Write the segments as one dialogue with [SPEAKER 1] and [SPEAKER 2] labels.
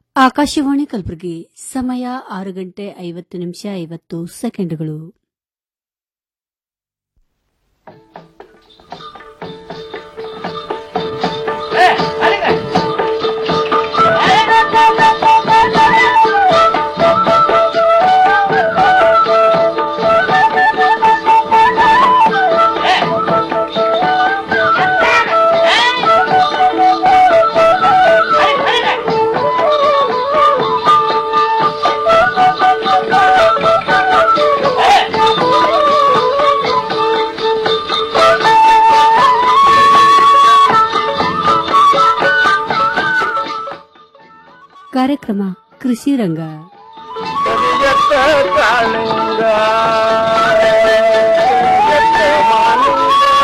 [SPEAKER 1] ಆಕಾಶವಾಣಿ ಕಲಬುರಗಿ ಸಮಯ ಆರು ಗಂಟೆ ಐವತ್ತು ನಿಮಿಷ ಐವತ್ತು ಸೆಕೆಂಡುಗಳು ಕಾರ್ಯಕ್ರಮ ಕೃಷಿ ರಂಗ
[SPEAKER 2] ಕರಿಯತ್ತ ಕಾಳಿಂಗ ಕರಿಯತ್ತ ಮಾಲಿಂಗ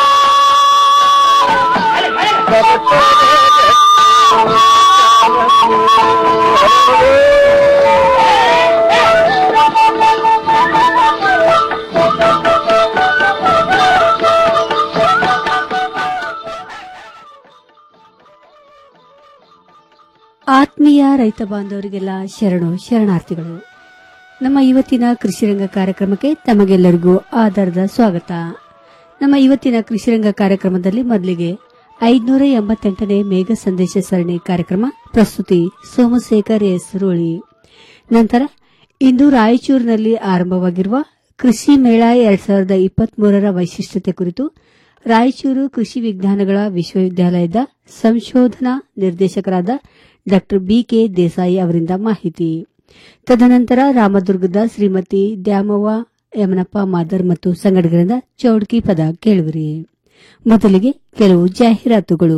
[SPEAKER 1] ಆತ್ಮೀಯ ರೈತ ಬಾಂಧವರಿಗೆಲ್ಲ ಶರಣು ಶರಣಾರ್ಥಿಗಳು ನಮ್ಮ ಇವತ್ತಿನ ಕೃಷಿರಂಗ ಕಾರ್ಯಕ್ರಮಕ್ಕೆ ತಮಗೆಲ್ಲರಿಗೂ ಆಧಾರದ ಸ್ವಾಗತ ನಮ್ಮ ಇವತ್ತಿನ ಕೃಷಿರಂಗ ಕಾರ್ಯಕ್ರಮದಲ್ಲಿ ಮೊದಲಿಗೆ ಐದುನೂರ ಎಂಬತ್ತೆಂಟನೇ ಮೇಘ ಸಂದೇಶ ಸರಣಿ ಕಾರ್ಯಕ್ರಮ ಪ್ರಸ್ತುತಿ ಸೋಮಶೇಖರ್ ಎಸ್ ರೋಳಿ ನಂತರ ಇಂದು ರಾಯಚೂರಿನಲ್ಲಿ ಆರಂಭವಾಗಿರುವ ಕೃಷಿ ಮೇಳ ಎರಡ್ ಸಾವಿರದ ಇಪ್ಪತ್ಮೂರರ ವೈಶಿಷ್ಟ್ಯತೆ ಕುರಿತು ರಾಯಚೂರು ಕೃಷಿ ವಿಜ್ಞಾನಗಳ ವಿಶ್ವವಿದ್ಯಾಲಯದ ಸಂಶೋಧನಾ ನಿರ್ದೇಶಕರಾದ ಡಾ ಬಿಕೆ ದೇಸಾಯಿ ಅವರಿಂದ ಮಾಹಿತಿ ತದನಂತರ ರಾಮದುರ್ಗದ ಶ್ರೀಮತಿ ದ್ಯಾಮವ್ವ ಯಮನಪ್ಪ ಮಾದರ್ ಮತ್ತು ಸಂಗಡಿಗರಿಂದ ಚೌಡ್ಕಿ ಪದ ಕೇಳುವಿರಿ ಮೊದಲಿಗೆ ಕೆಲವು ಜಾಹೀರಾತುಗಳು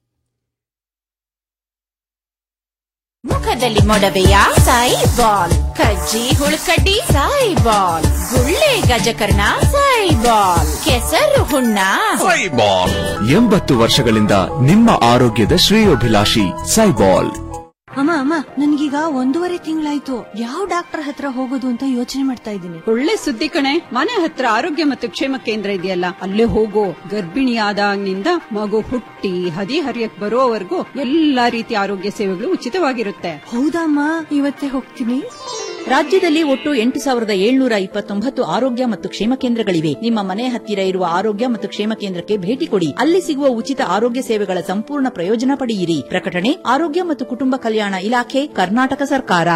[SPEAKER 3] ಮುಖದಲ್ಲಿ ಮೊಡವೆಯ ಸಾಯಿ ಬಾಲ್ ಕಜ್ಜಿ ಹುಳುಕಡ್ಡಿ ಸಾಯಿ ಬಾಲ್ ಗುಳ್ಳೆ ಗಜಕರ್ಣ ಸಾಯಿ ಬಾಲ್ ಕೆಸರು ಹುಣ್ಣ
[SPEAKER 4] ಸೈಬಾಲ್ ಎಂಬತ್ತು ವರ್ಷಗಳಿಂದ ನಿಮ್ಮ ಆರೋಗ್ಯದ ಶ್ರೇಯೋಭಿಲಾಷಿ ಸೈಬಾಲ್
[SPEAKER 5] ಅಮ್ಮ ಅಮ್ಮ ನನ್ಗೀಗ ಒಂದೂವರೆ ತಿಂಗಳಾಯ್ತು ಯಾವ ಡಾಕ್ಟರ್ ಹತ್ರ ಹೋಗೋದು ಅಂತ ಯೋಚನೆ ಮಾಡ್ತಾ ಇದ್ದೀನಿ
[SPEAKER 6] ಒಳ್ಳೆ ಸುದ್ದಿ ಕಣೆ ಮನೆ ಹತ್ರ ಆರೋಗ್ಯ ಮತ್ತು ಕ್ಷೇಮ ಕೇಂದ್ರ ಇದೆಯಲ್ಲ ಅಲ್ಲೇ ಹೋಗೋ ಗರ್ಭಿಣಿಯಾದಾಗಿನಿಂದ ಮಗು ಹುಟ್ಟಿ ಹದಿ ಹರಿಯಕ್ ಬರೋವರೆಗೂ ಎಲ್ಲಾ ರೀತಿಯ ಆರೋಗ್ಯ ಸೇವೆಗಳು ಉಚಿತವಾಗಿರುತ್ತೆ
[SPEAKER 5] ಹೌದಮ್ಮ ಇವತ್ತೇ ಹೋಗ್ತೀನಿ
[SPEAKER 7] ರಾಜ್ಯದಲ್ಲಿ ಒಟ್ಟು ಎಂಟು ಸಾವಿರದ ಏಳ್ನೂರ ಇಪ್ಪತ್ತೊಂಬತ್ತು ಆರೋಗ್ಯ ಮತ್ತು ಕ್ಷೇಮ ಕೇಂದ್ರಗಳಿವೆ ನಿಮ್ಮ ಮನೆ ಹತ್ತಿರ ಇರುವ ಆರೋಗ್ಯ ಮತ್ತು ಕ್ಷೇಮ ಕೇಂದ್ರಕ್ಕೆ ಭೇಟಿ ಕೊಡಿ ಅಲ್ಲಿ ಸಿಗುವ ಉಚಿತ ಆರೋಗ್ಯ ಸೇವೆಗಳ ಸಂಪೂರ್ಣ ಪ್ರಯೋಜನ ಪಡೆಯಿರಿ ಪ್ರಕಟಣೆ ಆರೋಗ್ಯ ಮತ್ತು ಕುಟುಂಬ ಕಲ್ಯಾಣ ಇಲಾಖೆ ಕರ್ನಾಟಕ ಸರ್ಕಾರ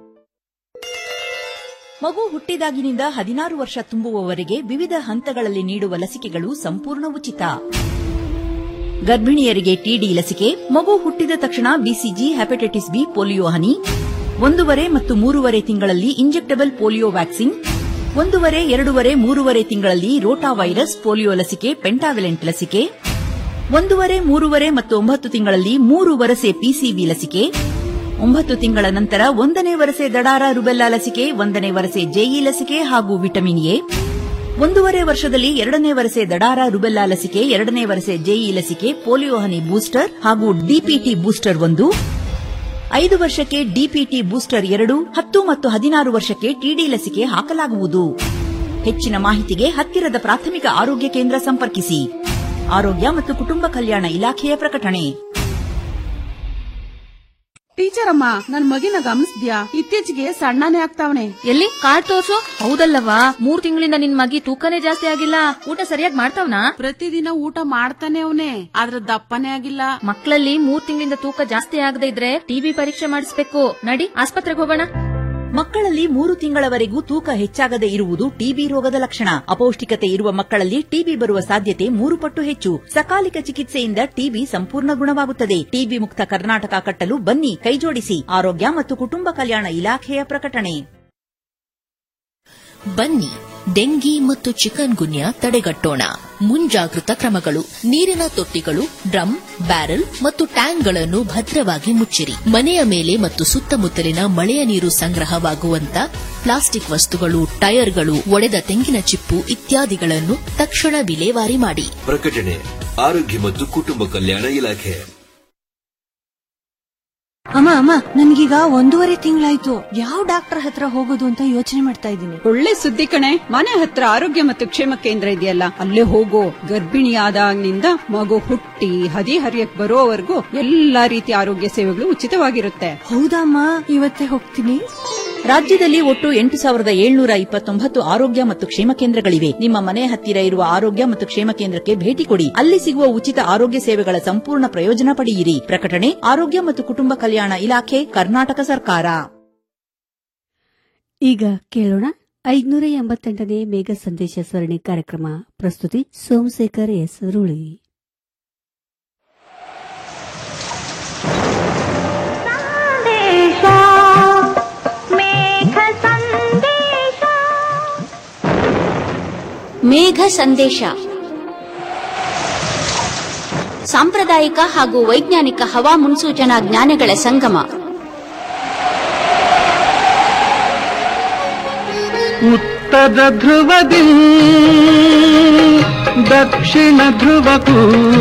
[SPEAKER 7] ಮಗು ಹುಟ್ಟಿದಾಗಿನಿಂದ ಹದಿನಾರು ವರ್ಷ ತುಂಬುವವರೆಗೆ ವಿವಿಧ ಹಂತಗಳಲ್ಲಿ ನೀಡುವ ಲಸಿಕೆಗಳು ಸಂಪೂರ್ಣ ಉಚಿತ ಗರ್ಭಿಣಿಯರಿಗೆ ಟಿಡಿ ಲಸಿಕೆ ಮಗು ಹುಟ್ಟಿದ ತಕ್ಷಣ ಬಿಸಿಜಿ ಹೆಪಟೈಟಿಸ್ ಬಿ ಪೋಲಿಯೋ ಹನಿ ಒಂದೂವರೆ ಮತ್ತು ಮೂರುವರೆ ತಿಂಗಳಲ್ಲಿ ಇಂಜೆಕ್ಟಬಲ್ ಪೋಲಿಯೋ ವ್ಯಾಕ್ಸಿನ್ ಒಂದೂವರೆ ಎರಡೂವರೆ ಮೂರುವರೆ ತಿಂಗಳಲ್ಲಿ ರೋಟಾ ವೈರಸ್ ಪೋಲಿಯೋ ಲಸಿಕೆ ಪೆಂಟಾವಿಲೆಂಟ್ ಲಸಿಕೆ ಒಂದೂವರೆ ಮೂರುವರೆ ಮತ್ತು ಒಂಬತ್ತು ತಿಂಗಳಲ್ಲಿ ಮೂರು ವರಸೆ ಪಿಸಿಬಿ ಲಸಿಕೆ ಒಂಬತ್ತು ತಿಂಗಳ ನಂತರ ಒಂದನೇ ವರಸೆ ದಡಾರ ರುಬೆಲ್ಲಾ ಲಸಿಕೆ ಒಂದನೇ ವರಸೆ ಜೆಇ ಲಸಿಕೆ ಹಾಗೂ ವಿಟಮಿನ್ ಎ ಒಂದೂವರೆ ವರ್ಷದಲ್ಲಿ ಎರಡನೇ ವರಸೆ ದಡಾರ ರುಬೆಲ್ಲಾ ಲಸಿಕೆ ಎರಡನೇ ವರಸೆ ಜೆಇ ಲಸಿಕೆ ಪೋಲಿಯೋ ಹನಿ ಬೂಸ್ಟರ್ ಹಾಗೂ ಡಿಪಿಟಿ ಬೂಸ್ಟರ್ ಒಂದು ಐದು ವರ್ಷಕ್ಕೆ ಡಿಪಿಟಿ ಬೂಸ್ಟರ್ ಎರಡು ಹತ್ತು ಮತ್ತು ಹದಿನಾರು ವರ್ಷಕ್ಕೆ ಟಿಡಿ ಲಸಿಕೆ ಹಾಕಲಾಗುವುದು ಹೆಚ್ಚಿನ ಮಾಹಿತಿಗೆ ಹತ್ತಿರದ ಪ್ರಾಥಮಿಕ ಆರೋಗ್ಯ ಕೇಂದ್ರ ಸಂಪರ್ಕಿಸಿ ಆರೋಗ್ಯ ಮತ್ತು ಕುಟುಂಬ ಕಲ್ಯಾಣ ಇಲಾಖೆಯ ಪ್ರಕಟಣೆ
[SPEAKER 8] ಟೀಚರ್ ಅಮ್ಮ ನನ್ ಮಗಿನ ಗಮನಿಸ್ದ್ಯಾ ಇತ್ತೀಚೆಗೆ ಸಣ್ಣನೇ ಆಗ್ತಾವನೆ
[SPEAKER 9] ಎಲ್ಲಿ ಕಾರ್ಡ್ ತೋರ್ಸು ಹೌದಲ್ಲವಾ ಮೂರ್ ತಿಂಗಳಿಂದ ನಿನ್ ಮಗಿ ತೂಕನೇ ಜಾಸ್ತಿ ಆಗಿಲ್ಲ ಊಟ ಸರಿಯಾಗಿ ಮಾಡ್ತಾವ್ನಾ
[SPEAKER 8] ಪ್ರತಿದಿನ ಊಟ ಮಾಡ್ತಾನೆ ಅವನೇ ಆದ್ರ ದಪ್ಪನೇ ಆಗಿಲ್ಲ
[SPEAKER 9] ಮಕ್ಕಳಲ್ಲಿ ಮೂರ್ ತಿಂಗಳಿಂದ ತೂಕ ಜಾಸ್ತಿ ಆಗದೆ ಇದ್ರೆ ಟಿಬಿ ಪರೀಕ್ಷೆ ಮಾಡಿಸ್ಬೇಕು ನಡಿ ಆಸ್ಪತ್ರೆಗೆ ಹೋಗೋಣ
[SPEAKER 7] ಮಕ್ಕಳಲ್ಲಿ ಮೂರು ತಿಂಗಳವರೆಗೂ ತೂಕ ಹೆಚ್ಚಾಗದೆ ಇರುವುದು ಟಿಬಿ ರೋಗದ ಲಕ್ಷಣ ಅಪೌಷ್ಟಿಕತೆ ಇರುವ ಮಕ್ಕಳಲ್ಲಿ ಟಿಬಿ ಬರುವ ಸಾಧ್ಯತೆ ಮೂರು ಪಟ್ಟು ಹೆಚ್ಚು ಸಕಾಲಿಕ ಚಿಕಿತ್ಸೆಯಿಂದ ಟಿಬಿ ಸಂಪೂರ್ಣ ಗುಣವಾಗುತ್ತದೆ ಟಿಬಿ ಮುಕ್ತ ಕರ್ನಾಟಕ ಕಟ್ಟಲು ಬನ್ನಿ ಕೈಜೋಡಿಸಿ ಆರೋಗ್ಯ ಮತ್ತು ಕುಟುಂಬ ಕಲ್ಯಾಣ ಇಲಾಖೆಯ ಪ್ರಕಟಣೆ
[SPEAKER 10] ಬನ್ನಿ ಡೆಂಗಿ ಮತ್ತು ಚಿಕನ್ ಗುನ್ಯಾ ತಡೆಗಟ್ಟೋಣ ಮುಂಜಾಗೃತ ಕ್ರಮಗಳು ನೀರಿನ ತೊಟ್ಟಿಗಳು ಡ್ರಮ್ ಬ್ಯಾರೆಲ್ ಮತ್ತು ಟ್ಯಾಂಕ್ಗಳನ್ನು ಭದ್ರವಾಗಿ ಮುಚ್ಚಿರಿ ಮನೆಯ ಮೇಲೆ ಮತ್ತು ಸುತ್ತಮುತ್ತಲಿನ ಮಳೆಯ ನೀರು ಸಂಗ್ರಹವಾಗುವಂತ ಪ್ಲಾಸ್ಟಿಕ್ ವಸ್ತುಗಳು ಟೈರ್ಗಳು ಒಡೆದ ತೆಂಗಿನ ಚಿಪ್ಪು ಇತ್ಯಾದಿಗಳನ್ನು ತಕ್ಷಣ ವಿಲೇವಾರಿ ಮಾಡಿ
[SPEAKER 11] ಪ್ರಕಟಣೆ ಆರೋಗ್ಯ ಮತ್ತು ಕುಟುಂಬ ಕಲ್ಯಾಣ ಇಲಾಖೆ
[SPEAKER 5] ಅಮ್ಮ ಅಮ್ಮ ನನ್ಗೀಗ ಒಂದೂವರೆ ತಿಂಗಳಾಯ್ತು ಯಾವ ಡಾಕ್ಟರ್ ಹತ್ರ ಹೋಗೋದು ಅಂತ ಯೋಚನೆ ಮಾಡ್ತಾ ಇದ್ದೀನಿ
[SPEAKER 6] ಒಳ್ಳೆ ಸುದ್ದಿ ಕಣೆ ಮನೆ ಹತ್ರ ಆರೋಗ್ಯ ಮತ್ತು ಕ್ಷೇಮ ಕೇಂದ್ರ ಇದೆಯಲ್ಲ ಅಲ್ಲೇ ಹೋಗೋ ಗರ್ಭಿಣಿಯಾದಾಗಿನಿಂದ ಮಗು ಹುಟ್ಟಿ ಹದಿ ಹರಿಯಕ್ ಬರೋವರೆಗೂ ಎಲ್ಲಾ ರೀತಿಯ ಆರೋಗ್ಯ ಸೇವೆಗಳು ಉಚಿತವಾಗಿರುತ್ತೆ
[SPEAKER 5] ಹೌದಮ್ಮ ಇವತ್ತೇ ಹೋಗ್ತೀನಿ
[SPEAKER 7] ರಾಜ್ಯದಲ್ಲಿ ಒಟ್ಟು ಎಂಟು ಸಾವಿರದ ಏಳ್ನೂರ ಇಪ್ಪತ್ತೊಂಬತ್ತು ಆರೋಗ್ಯ ಮತ್ತು ಕ್ಷೇಮ ಕೇಂದ್ರಗಳಿವೆ ನಿಮ್ಮ ಮನೆ ಹತ್ತಿರ ಇರುವ ಆರೋಗ್ಯ ಮತ್ತು ಕ್ಷೇಮ ಕೇಂದ್ರಕ್ಕೆ ಭೇಟಿ ಕೊಡಿ ಅಲ್ಲಿ ಸಿಗುವ ಉಚಿತ ಆರೋಗ್ಯ ಸೇವೆಗಳ ಸಂಪೂರ್ಣ ಪ್ರಯೋಜನ ಪಡೆಯಿರಿ ಪ್ರಕಟಣೆ ಆರೋಗ್ಯ ಮತ್ತು ಕುಟುಂಬ ಕಲ್ಯಾಣ ಇಲಾಖೆ ಕರ್ನಾಟಕ ಸರ್ಕಾರ
[SPEAKER 1] ಈಗ ಕೇಳೋಣ ಐದ್ನೂರ ಎಂಬತ್ತೆಂಟನೇ ಮೇಘ ಸಂದೇಶ ಸರಣಿ ಕಾರ್ಯಕ್ರಮ ಪ್ರಸ್ತುತಿ ಸೋಮಶೇಖರ್ ಎಸ್ ರುಳಿ
[SPEAKER 11] ಮೇಘ ಸಂದೇಶ ಸಾಂಪ್ರದಾಯಿಕ ಹಾಗೂ ವೈಜ್ಞಾನಿಕ ಹವಾ ಮುನ್ಸೂಚನಾ ಜ್ಞಾನಗಳ ಸಂಗಮ
[SPEAKER 2] ಉತ್ತರ ಧ್ರುವದಿ ದಕ್ಷಿಣ ಧ್ರುವಕ್ಕೂ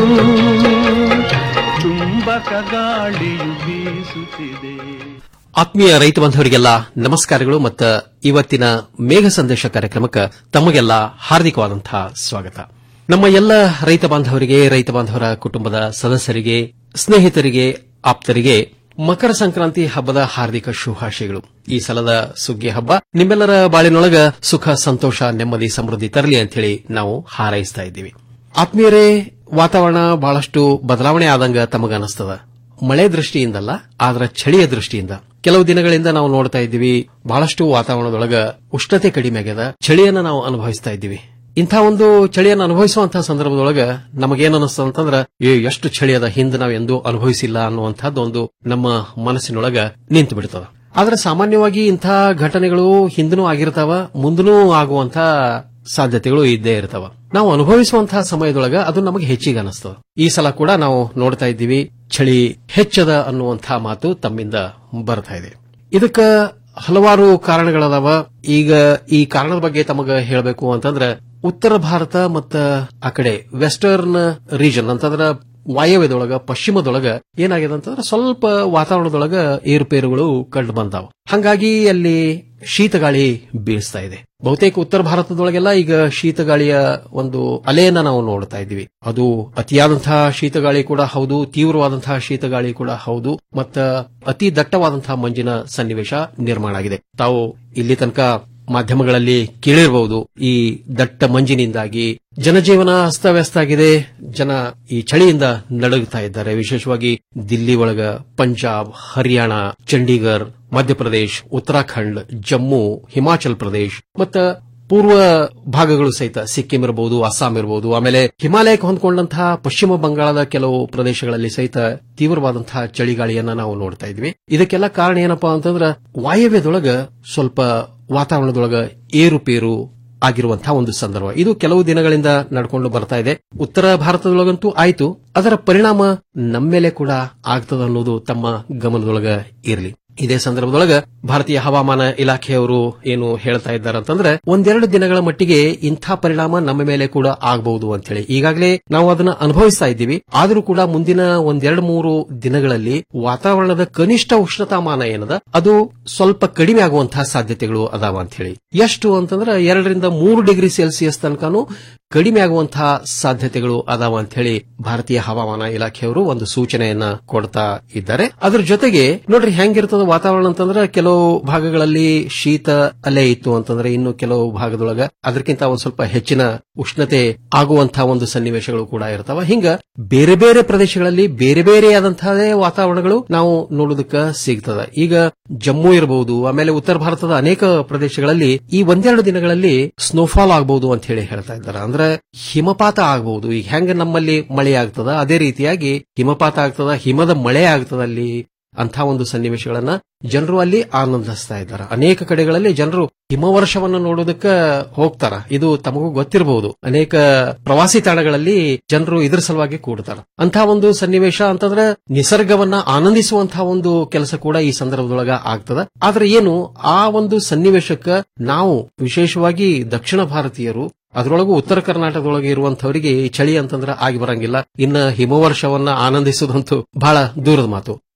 [SPEAKER 2] ಚುಂಬಕ ಗಾಳಿಯು ಬೀಸುತ್ತಿದೆ
[SPEAKER 12] ಆತ್ಮೀಯ ರೈತ ಬಾಂಧವರಿಗೆಲ್ಲ ನಮಸ್ಕಾರಗಳು ಮತ್ತು ಇವತ್ತಿನ ಮೇಘ ಸಂದೇಶ ಕಾರ್ಯಕ್ರಮಕ್ಕೆ ತಮಗೆಲ್ಲ ಹಾರ್ದಿಕವಾದಂತಹ ಸ್ವಾಗತ ನಮ್ಮ ಎಲ್ಲ ರೈತ ಬಾಂಧವರಿಗೆ ರೈತ ಬಾಂಧವರ ಕುಟುಂಬದ ಸದಸ್ಯರಿಗೆ ಸ್ನೇಹಿತರಿಗೆ ಆಪ್ತರಿಗೆ ಮಕರ ಸಂಕ್ರಾಂತಿ ಹಬ್ಬದ ಹಾರ್ದಿಕ ಶುಭಾಶಯಗಳು ಈ ಸಲದ ಸುಗ್ಗಿ ಹಬ್ಬ ನಿಮ್ಮೆಲ್ಲರ ಬಾಳಿನೊಳಗ ಸುಖ ಸಂತೋಷ ನೆಮ್ಮದಿ ಸಮೃದ್ಧಿ ತರಲಿ ಅಂತ ಹೇಳಿ ನಾವು ಹಾರೈಸ್ತಾ ಇದ್ದೀವಿ ಆತ್ಮೀಯರೇ ವಾತಾವರಣ ಬಹಳಷ್ಟು ಬದಲಾವಣೆ ಆದಂಗ ತಮಗನಿಸ್ತದ ಮಳೆ ದೃಷ್ಟಿಯಿಂದಲ್ಲ ಆದ್ರ ಚಳಿಯ ದೃಷ್ಟಿಯಿಂದ ಕೆಲವು ದಿನಗಳಿಂದ ನಾವು ನೋಡ್ತಾ ಇದ್ದೀವಿ ಬಹಳಷ್ಟು ವಾತಾವರಣದೊಳಗ ಉಷ್ಣತೆ ಕಡಿಮೆ ಆಗ್ಯದ ಚಳಿಯನ್ನ ನಾವು ಅನುಭವಿಸ್ತಾ ಇದ್ದೀವಿ ಇಂಥ ಒಂದು ಚಳಿಯನ್ನು ಅನುಭವಿಸುವಂತಹ ಸಂದರ್ಭದೊಳಗ ನಮಗೇನ್ ಅನಿಸ್ತದ ಅಂತಂದ್ರ ಏ ಎಷ್ಟು ಚಳಿ ಅದ ಹಿಂದೆ ನಾವು ಎಂದೂ ಅನುಭವಿಸಿಲ್ಲ ಅನ್ನುವಂಥದ್ದು ಒಂದು ನಮ್ಮ ಮನಸ್ಸಿನೊಳಗ ನಿಂತು ಬಿಡ್ತದ ಆದ್ರೆ ಸಾಮಾನ್ಯವಾಗಿ ಇಂಥ ಘಟನೆಗಳು ಹಿಂದನೂ ಆಗಿರ್ತಾವ ಮುಂದನೂ ಆಗುವಂತ ಸಾಧ್ಯತೆಗಳು ಇದ್ದೇ ಇರ್ತಾವ ನಾವು ಅನುಭವಿಸುವಂತಹ ಸಮಯದೊಳಗ ಅದು ನಮಗೆ ಹೆಚ್ಚಿಗೆ ಅನಿಸ್ತದ ಈ ಸಲ ಕೂಡ ನಾವು ನೋಡ್ತಾ ಇದ್ದೀವಿ ಚಳಿ ಹೆಚ್ಚದ ಅನ್ನುವಂತಹ ಮಾತು ತಮ್ಮಿಂದ ಬರ್ತಾ ಇದೆ ಇದಕ್ಕ ಹಲವಾರು ಕಾರಣಗಳದಾವ ಈಗ ಈ ಕಾರಣದ ಬಗ್ಗೆ ತಮಗ ಹೇಳಬೇಕು ಅಂತಂದ್ರ ಉತ್ತರ ಭಾರತ ಮತ್ತ ಆ ಕಡೆ ವೆಸ್ಟರ್ನ್ ರೀಜನ್ ಅಂತಂದ್ರ ವಾಯವ್ಯದೊಳಗ ಪಶ್ಚಿಮದೊಳಗ ಏನಾಗಿದೆ ಅಂತಂದ್ರೆ ಸ್ವಲ್ಪ ವಾತಾವರಣದೊಳಗ ಏರುಪೇರುಗಳು ಕಂಡು ಬಂದಾವ ಹಂಗಾಗಿ ಅಲ್ಲಿ ಶೀತಗಾಳಿ ಬೀಳಿಸ್ತಾ ಇದೆ ಬಹುತೇಕ ಉತ್ತರ ಭಾರತದೊಳಗೆಲ್ಲ ಈಗ ಶೀತಗಾಳಿಯ ಒಂದು ಅಲೆಯನ್ನ ನಾವು ನೋಡ್ತಾ ಇದ್ದೀವಿ ಅದು ಅತಿಯಾದಂತಹ ಶೀತಗಾಳಿ ಕೂಡ ಹೌದು ತೀವ್ರವಾದಂತಹ ಶೀತಗಾಳಿ ಕೂಡ ಹೌದು ಮತ್ತ ಅತಿ ದಟ್ಟವಾದಂತಹ ಮಂಜಿನ ಸನ್ನಿವೇಶ ನಿರ್ಮಾಣ ಆಗಿದೆ ತಾವು ಇಲ್ಲಿ ತನಕ ಮಾಧ್ಯಮಗಳಲ್ಲಿ ಕೇಳಿರಬಹುದು ಈ ದಟ್ಟ ಮಂಜಿನಿಂದಾಗಿ ಜನಜೀವನ ಅಸ್ತವ್ಯಸ್ತ ಆಗಿದೆ ಜನ ಈ ಚಳಿಯಿಂದ ನಡುಗ್ತಾ ಇದ್ದಾರೆ ವಿಶೇಷವಾಗಿ ದಿಲ್ಲಿ ಒಳಗ ಪಂಜಾಬ್ ಹರಿಯಾಣ ಚಂಡೀಗರ್ ಮಧ್ಯಪ್ರದೇಶ್ ಉತ್ತರಾಖಂಡ್ ಜಮ್ಮು ಹಿಮಾಚಲ್ ಪ್ರದೇಶ್ ಮತ್ತ ಪೂರ್ವ ಭಾಗಗಳು ಸಹಿತ ಸಿಕ್ಕಿಂ ಇರಬಹುದು ಅಸ್ಸಾಂ ಇರಬಹುದು ಆಮೇಲೆ ಹಿಮಾಲಯಕ್ಕೆ ಹೊಂದ್ಕೊಂಡಂತಹ ಪಶ್ಚಿಮ ಬಂಗಾಳದ ಕೆಲವು ಪ್ರದೇಶಗಳಲ್ಲಿ ಸಹಿತ ತೀವ್ರವಾದಂತಹ ಚಳಿಗಾಳಿಯನ್ನ ನಾವು ನೋಡ್ತಾ ಇದ್ವಿ ಇದಕ್ಕೆಲ್ಲ ಕಾರಣ ಏನಪ್ಪಾ ಅಂತಂದ್ರ ವಾಯವ್ಯದೊಳಗ ಸ್ವಲ್ಪ ವಾತಾವರಣದೊಳಗ ಏರುಪೇರು ಆಗಿರುವಂತಹ ಒಂದು ಸಂದರ್ಭ ಇದು ಕೆಲವು ದಿನಗಳಿಂದ ನಡ್ಕೊಂಡು ಬರ್ತಾ ಇದೆ ಉತ್ತರ ಭಾರತದೊಳಗಂತೂ ಆಯ್ತು ಅದರ ಪರಿಣಾಮ ನಮ್ಮೇಲೆ ಕೂಡ ಆಗ್ತದ ಅನ್ನೋದು ತಮ್ಮ ಗಮನದೊಳಗ ಇರಲಿ ಇದೇ ಸಂದರ್ಭದೊಳಗ ಭಾರತೀಯ ಹವಾಮಾನ ಇಲಾಖೆಯವರು ಏನು ಹೇಳ್ತಾ ಇದ್ದಾರೆ ಅಂತಂದ್ರೆ ಒಂದೆರಡು ದಿನಗಳ ಮಟ್ಟಿಗೆ ಇಂಥ ಪರಿಣಾಮ ನಮ್ಮ ಮೇಲೆ ಕೂಡ ಆಗಬಹುದು ಅಂತ ಹೇಳಿ ಈಗಾಗಲೇ ನಾವು ಅದನ್ನ ಅನುಭವಿಸ್ತಾ ಇದ್ದೀವಿ ಆದರೂ ಕೂಡ ಮುಂದಿನ ಒಂದೆರಡು ಮೂರು ದಿನಗಳಲ್ಲಿ ವಾತಾವರಣದ ಕನಿಷ್ಠ ಉಷ್ಣತಾಮಾನ ಏನದ ಅದು ಸ್ವಲ್ಪ ಕಡಿಮೆ ಆಗುವಂತಹ ಸಾಧ್ಯತೆಗಳು ಅದಾವ ಅಂತ ಹೇಳಿ ಎಷ್ಟು ಅಂತಂದ್ರೆ ಎರಡರಿಂದ ಮೂರು ಡಿಗ್ರಿ ಸೆಲ್ಸಿಯಸ್ ತನಕನೂ ಕಡಿಮೆ ಆಗುವಂತಹ ಸಾಧ್ಯತೆಗಳು ಅದಾವ ಅಂತ ಹೇಳಿ ಭಾರತೀಯ ಹವಾಮಾನ ಇಲಾಖೆಯವರು ಒಂದು ಸೂಚನೆಯನ್ನ ಕೊಡ್ತಾ ಇದ್ದಾರೆ ಅದ್ರ ಜೊತೆಗೆ ನೋಡ್ರಿ ಹೆಂಗಿರ್ತದ ವಾತಾವರಣ ಅಂತಂದ್ರೆ ಕೆಲವು ಭಾಗಗಳಲ್ಲಿ ಶೀತ ಅಲೆ ಇತ್ತು ಅಂತಂದ್ರೆ ಇನ್ನು ಕೆಲವು ಭಾಗದೊಳಗ ಅದಕ್ಕಿಂತ ಒಂದ್ ಸ್ವಲ್ಪ ಹೆಚ್ಚಿನ ಉಷ್ಣತೆ ಆಗುವಂತಹ ಒಂದು ಸನ್ನಿವೇಶಗಳು ಕೂಡ ಇರ್ತಾವ ಹಿಂಗ ಬೇರೆ ಬೇರೆ ಪ್ರದೇಶಗಳಲ್ಲಿ ಬೇರೆ ಬೇರೆಯಾದಂತಹ ವಾತಾವರಣಗಳು ನಾವು ನೋಡೋದಕ್ಕ ಸಿಗ್ತದ ಈಗ ಜಮ್ಮು ಇರಬಹುದು ಆಮೇಲೆ ಉತ್ತರ ಭಾರತದ ಅನೇಕ ಪ್ರದೇಶಗಳಲ್ಲಿ ಈ ಒಂದೆರಡು ದಿನಗಳಲ್ಲಿ ಸ್ನೋಫಾಲ್ ಆಗಬಹುದು ಅಂತ ಹೇಳಿ ಹೇಳ್ತಾ ಇದ್ದಾರೆ ಅಂದ್ರೆ ಹಿಮಪಾತ ಆಗಬಹುದು ಈಗ ಹೆಂಗ ನಮ್ಮಲ್ಲಿ ಮಳೆ ಆಗ್ತದ ಅದೇ ರೀತಿಯಾಗಿ ಹಿಮಪಾತ ಆಗ್ತದ ಹಿಮದ ಮಳೆ ಆಗ್ತದ ಅಲ್ಲಿ ಅಂತ ಒಂದು ಸನ್ನಿವೇಶಗಳನ್ನ ಜನರು ಅಲ್ಲಿ ಆನಂದಿಸ್ತಾ ಇದ್ದಾರೆ ಅನೇಕ ಕಡೆಗಳಲ್ಲಿ ಜನರು ಹಿಮವರ್ಷವನ್ನು ನೋಡೋದಕ್ಕ ಹೋಗ್ತಾರ ಇದು ತಮಗೂ ಗೊತ್ತಿರಬಹುದು ಅನೇಕ ಪ್ರವಾಸಿ ತಾಣಗಳಲ್ಲಿ ಜನರು ಇದ್ರ ಸಲುವಾಗಿ ಕೂಡ್ತಾರ ಅಂತ ಒಂದು ಸನ್ನಿವೇಶ ಅಂತಂದ್ರೆ ನಿಸರ್ಗವನ್ನ ಆನಂದಿಸುವಂತಹ ಒಂದು ಕೆಲಸ ಕೂಡ ಈ ಸಂದರ್ಭದೊಳಗ ಆಗ್ತದ ಆದ್ರೆ ಏನು ಆ ಒಂದು ಸನ್ನಿವೇಶಕ್ಕ ನಾವು ವಿಶೇಷವಾಗಿ ದಕ್ಷಿಣ ಭಾರತೀಯರು ಅದರೊಳಗೂ ಉತ್ತರ ಕರ್ನಾಟಕದೊಳಗೆ ಇರುವಂತವರಿಗೆ ಈ ಚಳಿ ಅಂತಂದ್ರೆ ಆಗಿ ಬರಂಗಿಲ್ಲ ಇನ್ನ ಹಿಮವರ್ಷವನ್ನ ಆನಂದಿಸುವುದಂತೂ ಬಹಳ ದೂರದ ಮಾತು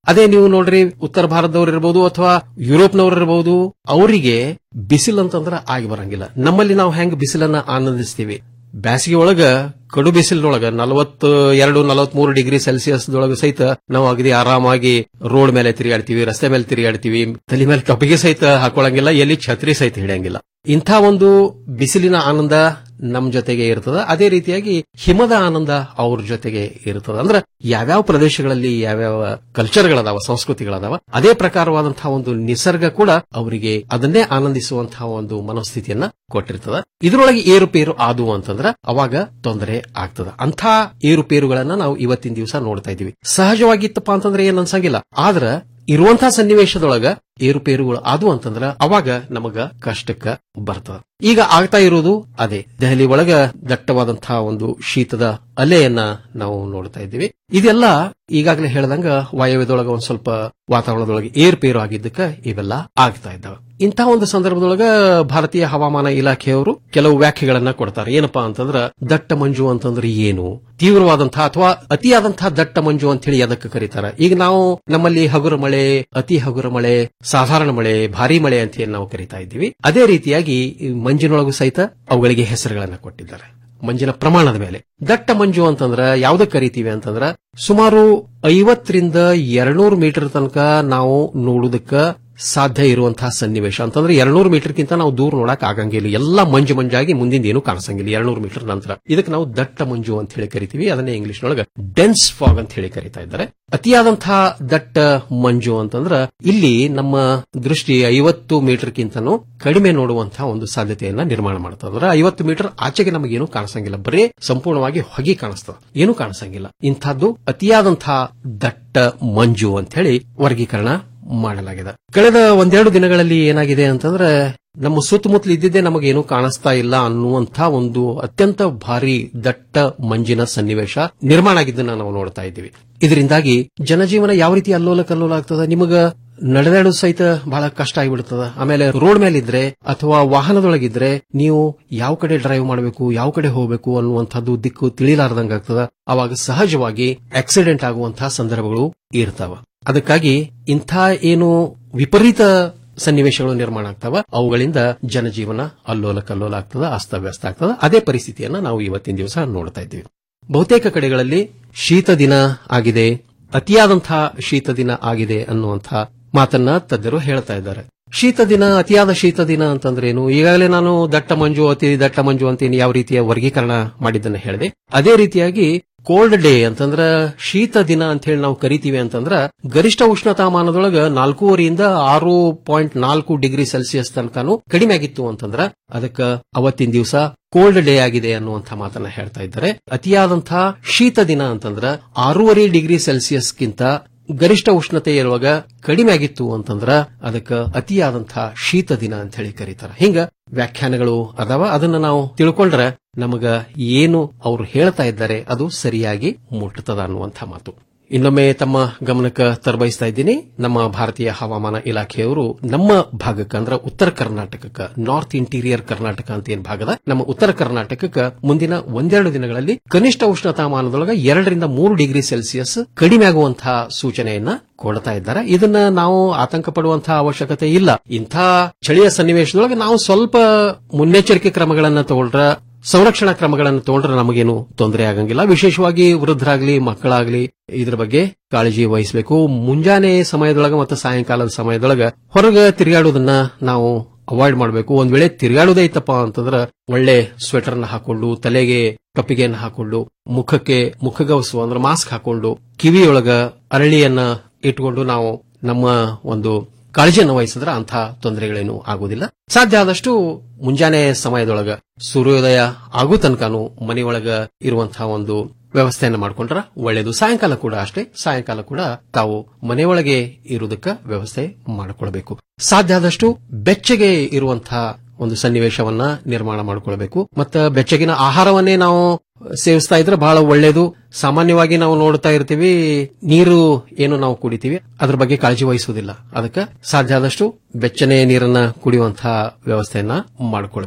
[SPEAKER 12] ಅದೇ ನೀವು ನೋಡ್ರಿ ಉತ್ತರ ಭಾರತದವ್ರು ಇರಬಹುದು ಅಥವಾ ಯುರೋಪ್ನವ್ರು ಇರಬಹುದು ಅವರಿಗೆ ಬಿಸಿಲು ಅಂತಂದ್ರ ಆಗಿ ಬರಂಗಿಲ್ಲ ನಮ್ಮಲ್ಲಿ ನಾವು ಹೆಂಗ್ ಬಿಸಿಲನ್ನ ಆನಂದಿಸ್ತೀವಿ ಬ್ಯಾಸಿಗೆ ಒಳಗ ಕಡು ಬಿಸಿಲಿನೊಳಗ ನಲವತ್ತು ಎರಡು ನಲವತ್ಮೂರು ಡಿಗ್ರಿ ಸೆಲ್ಸಿಯಸ್ ದೊಳಗ ಸಹಿತ ನಾವು ಅಗದಿ ಆರಾಮಾಗಿ ರೋಡ್ ಮೇಲೆ ತಿರುಗಾಡ್ತೀವಿ ರಸ್ತೆ ಮೇಲೆ ತಿರುಗಾಡ್ತೀವಿ ತಲೆ ಮೇಲೆ ಟೊಪಿಗೆ ಸಹಿತ ಹಾಕೊಳಂಗಿಲ್ಲ ಎಲ್ಲಿ ಛತ್ರಿ ಸಹಿತ ಹಿಡಿಯಂಗಿಲ್ಲ ಇಂಥ ಒಂದು ಬಿಸಿಲಿನ ಆನಂದ ನಮ್ ಜೊತೆಗೆ ಇರ್ತದ ಅದೇ ರೀತಿಯಾಗಿ ಹಿಮದ ಆನಂದ ಅವ್ರ ಜೊತೆಗೆ ಇರ್ತದ ಅಂದ್ರೆ ಯಾವ್ಯಾವ ಪ್ರದೇಶಗಳಲ್ಲಿ ಯಾವ್ಯಾವ ಕಲ್ಚರ್ಗಳದಾವ ಸಂಸ್ಕೃತಿಗಳದಾವ ಅದೇ ಪ್ರಕಾರವಾದಂತಹ ಒಂದು ನಿಸರ್ಗ ಕೂಡ ಅವರಿಗೆ ಅದನ್ನೇ ಆನಂದಿಸುವಂತಹ ಒಂದು ಮನಸ್ಥಿತಿಯನ್ನ ಕೊಟ್ಟಿರ್ತದ ಇದರೊಳಗೆ ಏರುಪೇರು ಆದು ಅಂತಂದ್ರ ಅವಾಗ ತೊಂದರೆ ಆಗ್ತದ ಅಂಥ ಏರುಪೇರುಗಳನ್ನ ನಾವು ಇವತ್ತಿನ ದಿವಸ ನೋಡ್ತಾ ಇದೀವಿ ಸಹಜವಾಗಿತ್ತಪ್ಪ ಅಂತಂದ್ರೆ ಏನ್ ಅನ್ಸಂಗಿಲ್ಲ ಆದ್ರ ಇರುವಂತಹ ಸನ್ನಿವೇಶದೊಳಗ ಏರುಪೇರುಗಳು ಆದು ಅಂತಂದ್ರ ಅವಾಗ ನಮಗ ಕಷ್ಟಕ್ಕ ಬರ್ತದ ಈಗ ಆಗ್ತಾ ಇರೋದು ಅದೇ ದೆಹಲಿ ಒಳಗ ದಟ್ಟವಾದಂತಹ ಒಂದು ಶೀತದ ಅಲೆಯನ್ನ ನಾವು ನೋಡ್ತಾ ಇದ್ದೀವಿ ಇದೆಲ್ಲ ಈಗಾಗಲೇ ಹೇಳ್ದಂಗ ವಾಯವ್ಯದೊಳಗ ಒಂದ್ ಸ್ವಲ್ಪ ವಾತಾವರಣದೊಳಗೆ ಏರ್ಪೇರು ಆಗಿದ್ದಕ್ಕ ಇವೆಲ್ಲ ಆಗ್ತಾ ಇದ್ದಾವೆ ಇಂತಹ ಒಂದು ಸಂದರ್ಭದೊಳಗ ಭಾರತೀಯ ಹವಾಮಾನ ಇಲಾಖೆಯವರು ಕೆಲವು ವ್ಯಾಖ್ಯೆಗಳನ್ನ ಕೊಡ್ತಾರೆ ಏನಪ್ಪಾ ಅಂತಂದ್ರ ದಟ್ಟ ಮಂಜು ಅಂತಂದ್ರೆ ಏನು ತೀವ್ರವಾದಂತಹ ಅಥವಾ ಅತಿಯಾದಂತಹ ದಟ್ಟ ಮಂಜು ಅಂತ ಹೇಳಿ ಅದಕ್ಕೆ ಕರೀತಾರೆ ಈಗ ನಾವು ನಮ್ಮಲ್ಲಿ ಹಗುರ ಮಳೆ ಅತಿ ಹಗುರ ಮಳೆ ಸಾಧಾರಣ ಮಳೆ ಭಾರಿ ಮಳೆ ಅಂತ ಹೇಳಿ ನಾವು ಕರಿತಾ ಇದ್ದೀವಿ ಅದೇ ರೀತಿಯಾಗಿ ಈ ಮಂಜಿನೊಳಗೂ ಸಹಿತ ಅವುಗಳಿಗೆ ಹೆಸರುಗಳನ್ನ ಕೊಟ್ಟಿದ್ದಾರೆ ಮಂಜಿನ ಪ್ರಮಾಣದ ಮೇಲೆ ದಟ್ಟ ಮಂಜು ಅಂತಂದ್ರ ಯಾವ್ದಕ್ ಕರಿತೀವಿ ಅಂತಂದ್ರ ಸುಮಾರು ಐವತ್ತರಿಂದ ಎರಡ್ನೂರು ಮೀಟರ್ ತನಕ ನಾವು ನೋಡುವುದಕ್ಕ ಸಾಧ್ಯ ಇರುವಂತಹ ಸನ್ನಿವೇಶ ಅಂತಂದ್ರೆ ಎರಡ್ನೂರು ಮೀಟರ್ಗಿಂತ ನಾವು ದೂರ ನೋಡಕ್ ಆಗಂಗಿಲ್ಲ ಎಲ್ಲ ಮಂಜು ಮಂಜಾಗಿ ಮುಂದಿನ ಏನು ಕಾಣಿಸಂಗಿಲ್ಲ ಎರಡ್ನೂರು ಮೀಟರ್ ನಂತರ ಇದಕ್ಕೆ ನಾವು ದಟ್ಟ ಮಂಜು ಅಂತ ಹೇಳಿ ಕರಿತೀವಿ ಅದನ್ನೇ ಇಂಗ್ಲಿಷ್ ನೊಳಗ ಡೆನ್ಸ್ ಫಾಗ್ ಅಂತ ಹೇಳಿ ಕರಿತಾ ಇದ್ದಾರೆ ಅತಿಯಾದಂತಹ ದಟ್ಟ ಮಂಜು ಅಂತಂದ್ರ ಇಲ್ಲಿ ನಮ್ಮ ದೃಷ್ಟಿ ಐವತ್ತು ಮೀಟರ್ಗಿಂತನೂ ಕಡಿಮೆ ನೋಡುವಂತಹ ಒಂದು ಸಾಧ್ಯತೆಯನ್ನ ನಿರ್ಮಾಣ ಮಾಡ್ತದೆ ಅಂದ್ರೆ ಐವತ್ತು ಮೀಟರ್ ಆಚೆಗೆ ನಮಗೇನು ಕಾಣಿಸಂಗಿಲ್ಲ ಬರೇ ಸಂಪೂರ್ಣವಾಗಿ ಹೊಗೆ ಕಾಣಿಸ್ತದೆ ಏನು ಕಾಣಿಸಂಗಿಲ್ಲ ಇಂಥದ್ದು ಅತಿಯಾದಂತಹ ದಟ್ಟ ಮಂಜು ಅಂತ ಹೇಳಿ ವರ್ಗೀಕರಣ ಮಾಡಲಾಗಿದೆ ಕಳೆದ ಒಂದೆರಡು ದಿನಗಳಲ್ಲಿ ಏನಾಗಿದೆ ಅಂತಂದ್ರೆ ನಮ್ಮ ಸುತ್ತಮುತ್ತಲು ಇದ್ದಿದ್ದೇ ನಮಗೇನು ಕಾಣಿಸ್ತಾ ಇಲ್ಲ ಅನ್ನುವಂಥ ಒಂದು ಅತ್ಯಂತ ಭಾರಿ ದಟ್ಟ ಮಂಜಿನ ಸನ್ನಿವೇಶ ನಿರ್ಮಾಣ ಆಗಿದ್ದನ್ನ ನಾವು ನೋಡ್ತಾ ಇದ್ದೀವಿ ಇದರಿಂದಾಗಿ ಜನಜೀವನ ಯಾವ ರೀತಿ ಅಲ್ಲೋಲ ಕಲ್ಲೋಲ ಆಗ್ತದ ನಿಮಗ ನಡೆದಾಡೋದು ಸಹಿತ ಬಹಳ ಕಷ್ಟ ಆಗಿಬಿಡ್ತದ ಆಮೇಲೆ ರೋಡ್ ಮೇಲಿದ್ರೆ ಅಥವಾ ವಾಹನದೊಳಗಿದ್ರೆ ನೀವು ಯಾವ ಕಡೆ ಡ್ರೈವ್ ಮಾಡಬೇಕು ಯಾವ ಕಡೆ ಹೋಗಬೇಕು ಅನ್ನುವಂಥದ್ದು ದಿಕ್ಕು ತಿಳಿಲಾರ್ದಂಗ ಆಗ್ತದ ಅವಾಗ ಸಹಜವಾಗಿ ಆಕ್ಸಿಡೆಂಟ್ ಆಗುವಂತಹ ಸಂದರ್ಭಗಳು ಇರ್ತಾವ ಅದಕ್ಕಾಗಿ ಇಂಥ ಏನು ವಿಪರೀತ ಸನ್ನಿವೇಶಗಳು ನಿರ್ಮಾಣ ಆಗ್ತಾವ ಅವುಗಳಿಂದ ಜನಜೀವನ ಅಲ್ಲೋಲ ಕಲ್ಲೋಲ ಆಗ್ತದ ಅಸ್ತವ್ಯಸ್ತ ಆಗ್ತದ ಅದೇ ಪರಿಸ್ಥಿತಿಯನ್ನ ನಾವು ಇವತ್ತಿನ ದಿವಸ ನೋಡ್ತಾ ಇದ್ದೀವಿ ಬಹುತೇಕ ಕಡೆಗಳಲ್ಲಿ ಶೀತ ದಿನ ಆಗಿದೆ ಅತಿಯಾದಂತಹ ಶೀತ ದಿನ ಆಗಿದೆ ಅನ್ನುವಂಥ ಮಾತನ್ನ ತಜ್ಞರು ಹೇಳ್ತಾ ಇದ್ದಾರೆ ಶೀತ ದಿನ ಅತಿಯಾದ ಶೀತ ದಿನ ಅಂತಂದ್ರೇನು ಈಗಾಗಲೇ ನಾನು ದಟ್ಟ ಮಂಜು ಅತಿ ದಟ್ಟ ಮಂಜು ಅಂತೀನಿ ಯಾವ ರೀತಿಯ ವರ್ಗೀಕರಣ ಮಾಡಿದ್ದನ್ನ ಹೇಳಿದೆ ಅದೇ ರೀತಿಯಾಗಿ ಕೋಲ್ಡ್ ಡೇ ಅಂತಂದ್ರ ಶೀತ ದಿನ ಅಂತ ಹೇಳಿ ನಾವು ಕರಿತೀವಿ ಅಂತಂದ್ರ ಗರಿಷ್ಠ ಉಷ್ಣತಾಮಾನದೊಳಗ ನಾಲ್ಕೂವರೆಯಿಂದ ಆರು ಪಾಯಿಂಟ್ ನಾಲ್ಕು ಡಿಗ್ರಿ ಸೆಲ್ಸಿಯಸ್ ತನಕನೂ ಕಡಿಮೆ ಆಗಿತ್ತು ಅಂತಂದ್ರ ಅದಕ್ಕ ಅವತ್ತಿನ ದಿವಸ ಕೋಲ್ಡ್ ಡೇ ಆಗಿದೆ ಅನ್ನುವಂಥ ಮಾತನ್ನ ಹೇಳ್ತಾ ಇದ್ದಾರೆ ಅತಿಯಾದಂತಹ ಶೀತ ದಿನ ಅಂತಂದ್ರ ಆರೂವರೆ ಡಿಗ್ರಿ ಸೆಲ್ಸಿಯಸ್ಗಿಂತ ಗರಿಷ್ಠ ಉಷ್ಣತೆ ಇರುವಾಗ ಕಡಿಮೆ ಆಗಿತ್ತು ಅಂತಂದ್ರ ಅದಕ್ಕ ಅತಿಯಾದಂತಹ ಶೀತ ದಿನ ಅಂತ ಹೇಳಿ ಕರೀತಾರ ಹಿಂಗ ವ್ಯಾಖ್ಯಾನಗಳು ಅದಾವ ಅದನ್ನ ನಾವು ತಿಳ್ಕೊಂಡ್ರೆ ನಮಗ ಏನು ಅವರು ಹೇಳ್ತಾ ಇದ್ದಾರೆ ಅದು ಸರಿಯಾಗಿ ಮುಟ್ಟುತ್ತದ ಅನ್ನುವಂಥ ಮಾತು ಇನ್ನೊಮ್ಮೆ ತಮ್ಮ ಗಮನಕ್ಕೆ ತರಬಯಸ್ತಾ ಇದ್ದೀನಿ ನಮ್ಮ ಭಾರತೀಯ ಹವಾಮಾನ ಇಲಾಖೆಯವರು ನಮ್ಮ ಭಾಗಕ್ಕೆ ಅಂದ್ರೆ ಉತ್ತರ ಕರ್ನಾಟಕಕ್ಕೆ ನಾರ್ತ್ ಇಂಟೀರಿಯರ್ ಕರ್ನಾಟಕ ಅಂತ ಏನ್ ಭಾಗದ ನಮ್ಮ ಉತ್ತರ ಕರ್ನಾಟಕಕ್ಕೆ ಮುಂದಿನ ಒಂದೆರಡು ದಿನಗಳಲ್ಲಿ ಕನಿಷ್ಠ ಉಷ್ಣತಾಮಾನದೊಳಗ ಎರಡರಿಂದ ಮೂರು ಡಿಗ್ರಿ ಸೆಲ್ಸಿಯಸ್ ಕಡಿಮೆ ಆಗುವಂತಹ ಸೂಚನೆಯನ್ನ ಕೊಡ್ತಾ ಇದ್ದಾರೆ ಇದನ್ನ ನಾವು ಆತಂಕ ಪಡುವಂತಹ ಅವಶ್ಯಕತೆ ಇಲ್ಲ ಇಂಥ ಚಳಿಯ ಸನ್ನಿವೇಶದೊಳಗೆ ನಾವು ಸ್ವಲ್ಪ ಮುನ್ನೆಚ್ಚರಿಕೆ ಕ್ರಮಗಳನ್ನ ತಗೊಳ್ರ ಸಂರಕ್ಷಣಾ ಕ್ರಮಗಳನ್ನು ತಗೊಂಡ್ರೆ ನಮಗೇನು ತೊಂದರೆ ಆಗಂಗಿಲ್ಲ ವಿಶೇಷವಾಗಿ ವೃದ್ಧರಾಗ್ಲಿ ಮಕ್ಕಳಾಗ್ಲಿ ಇದ್ರ ಬಗ್ಗೆ ಕಾಳಜಿ ವಹಿಸಬೇಕು ಮುಂಜಾನೆ ಸಮಯದೊಳಗ ಮತ್ತು ಸಾಯಂಕಾಲದ ಸಮಯದೊಳಗ ಹೊರಗೆ ತಿರುಗಾಡೋದನ್ನ ನಾವು ಅವಾಯ್ಡ್ ಮಾಡಬೇಕು ಒಂದ್ ವೇಳೆ ತಿರುಗಾಡೋದೇ ಇತ್ತಪ್ಪ ಅಂತಂದ್ರ ಒಳ್ಳೆ ಸ್ವೆಟರ್ನ ಹಾಕೊಂಡು ತಲೆಗೆ ಕಪ್ಪಿಗೆಯನ್ನ ಹಾಕೊಂಡು ಮುಖಕ್ಕೆ ಮುಖಗವಸು ಅಂದ್ರೆ ಮಾಸ್ಕ್ ಹಾಕೊಂಡು ಕಿವಿಯೊಳಗ ಅರಳಿಯನ್ನ ಇಟ್ಕೊಂಡು ನಾವು ನಮ್ಮ ಒಂದು ಕಾಳಜಿಯನ್ನು ವಹಿಸಿದ್ರೆ ಅಂಥ ತೊಂದರೆಗಳೇನು ಆಗುವುದಿಲ್ಲ ಸಾಧ್ಯ ಆದಷ್ಟು ಮುಂಜಾನೆ ಸಮಯದೊಳಗ ಸೂರ್ಯೋದಯ ಆಗೋ ತನಕನೂ ಮನೆಯೊಳಗ ಇರುವಂತಹ ಒಂದು ವ್ಯವಸ್ಥೆಯನ್ನು ಮಾಡ್ಕೊಂಡ್ರ ಒಳ್ಳೇದು ಸಾಯಂಕಾಲ ಕೂಡ ಅಷ್ಟೇ ಸಾಯಂಕಾಲ ಕೂಡ ತಾವು ಮನೆಯೊಳಗೆ ಇರುವುದಕ್ಕ ವ್ಯವಸ್ಥೆ ಮಾಡಿಕೊಳ್ಬೇಕು ಸಾಧ್ಯ ಆದಷ್ಟು ಬೆಚ್ಚಗೆ ಇರುವಂತಹ ಒಂದು ಸನ್ನಿವೇಶವನ್ನ ನಿರ್ಮಾಣ ಮಾಡಿಕೊಳ್ಬೇಕು ಮತ್ತು ಬೆಚ್ಚಗಿನ ಆಹಾರವನ್ನೇ ನಾವು ಸೇವಿಸ್ತಾ ಇದ್ರೆ ಬಹಳ ಒಳ್ಳೇದು ಸಾಮಾನ್ಯವಾಗಿ ನಾವು ನೋಡ್ತಾ ಇರ್ತೀವಿ ನೀರು ಏನು ನಾವು ಕುಡಿತೀವಿ ಅದ್ರ ಬಗ್ಗೆ ಕಾಳಜಿ ವಹಿಸುವುದಿಲ್ಲ ಅದಕ್ಕೆ ಸಾಧ್ಯ ಆದಷ್ಟು ಬೆಚ್ಚನೆ ನೀರನ್ನ ಕುಡಿಯುವಂತಹ ವ್ಯವಸ್ಥೆಯನ್ನ ಮಾಡಿಕೊಳ್ಬೇಕು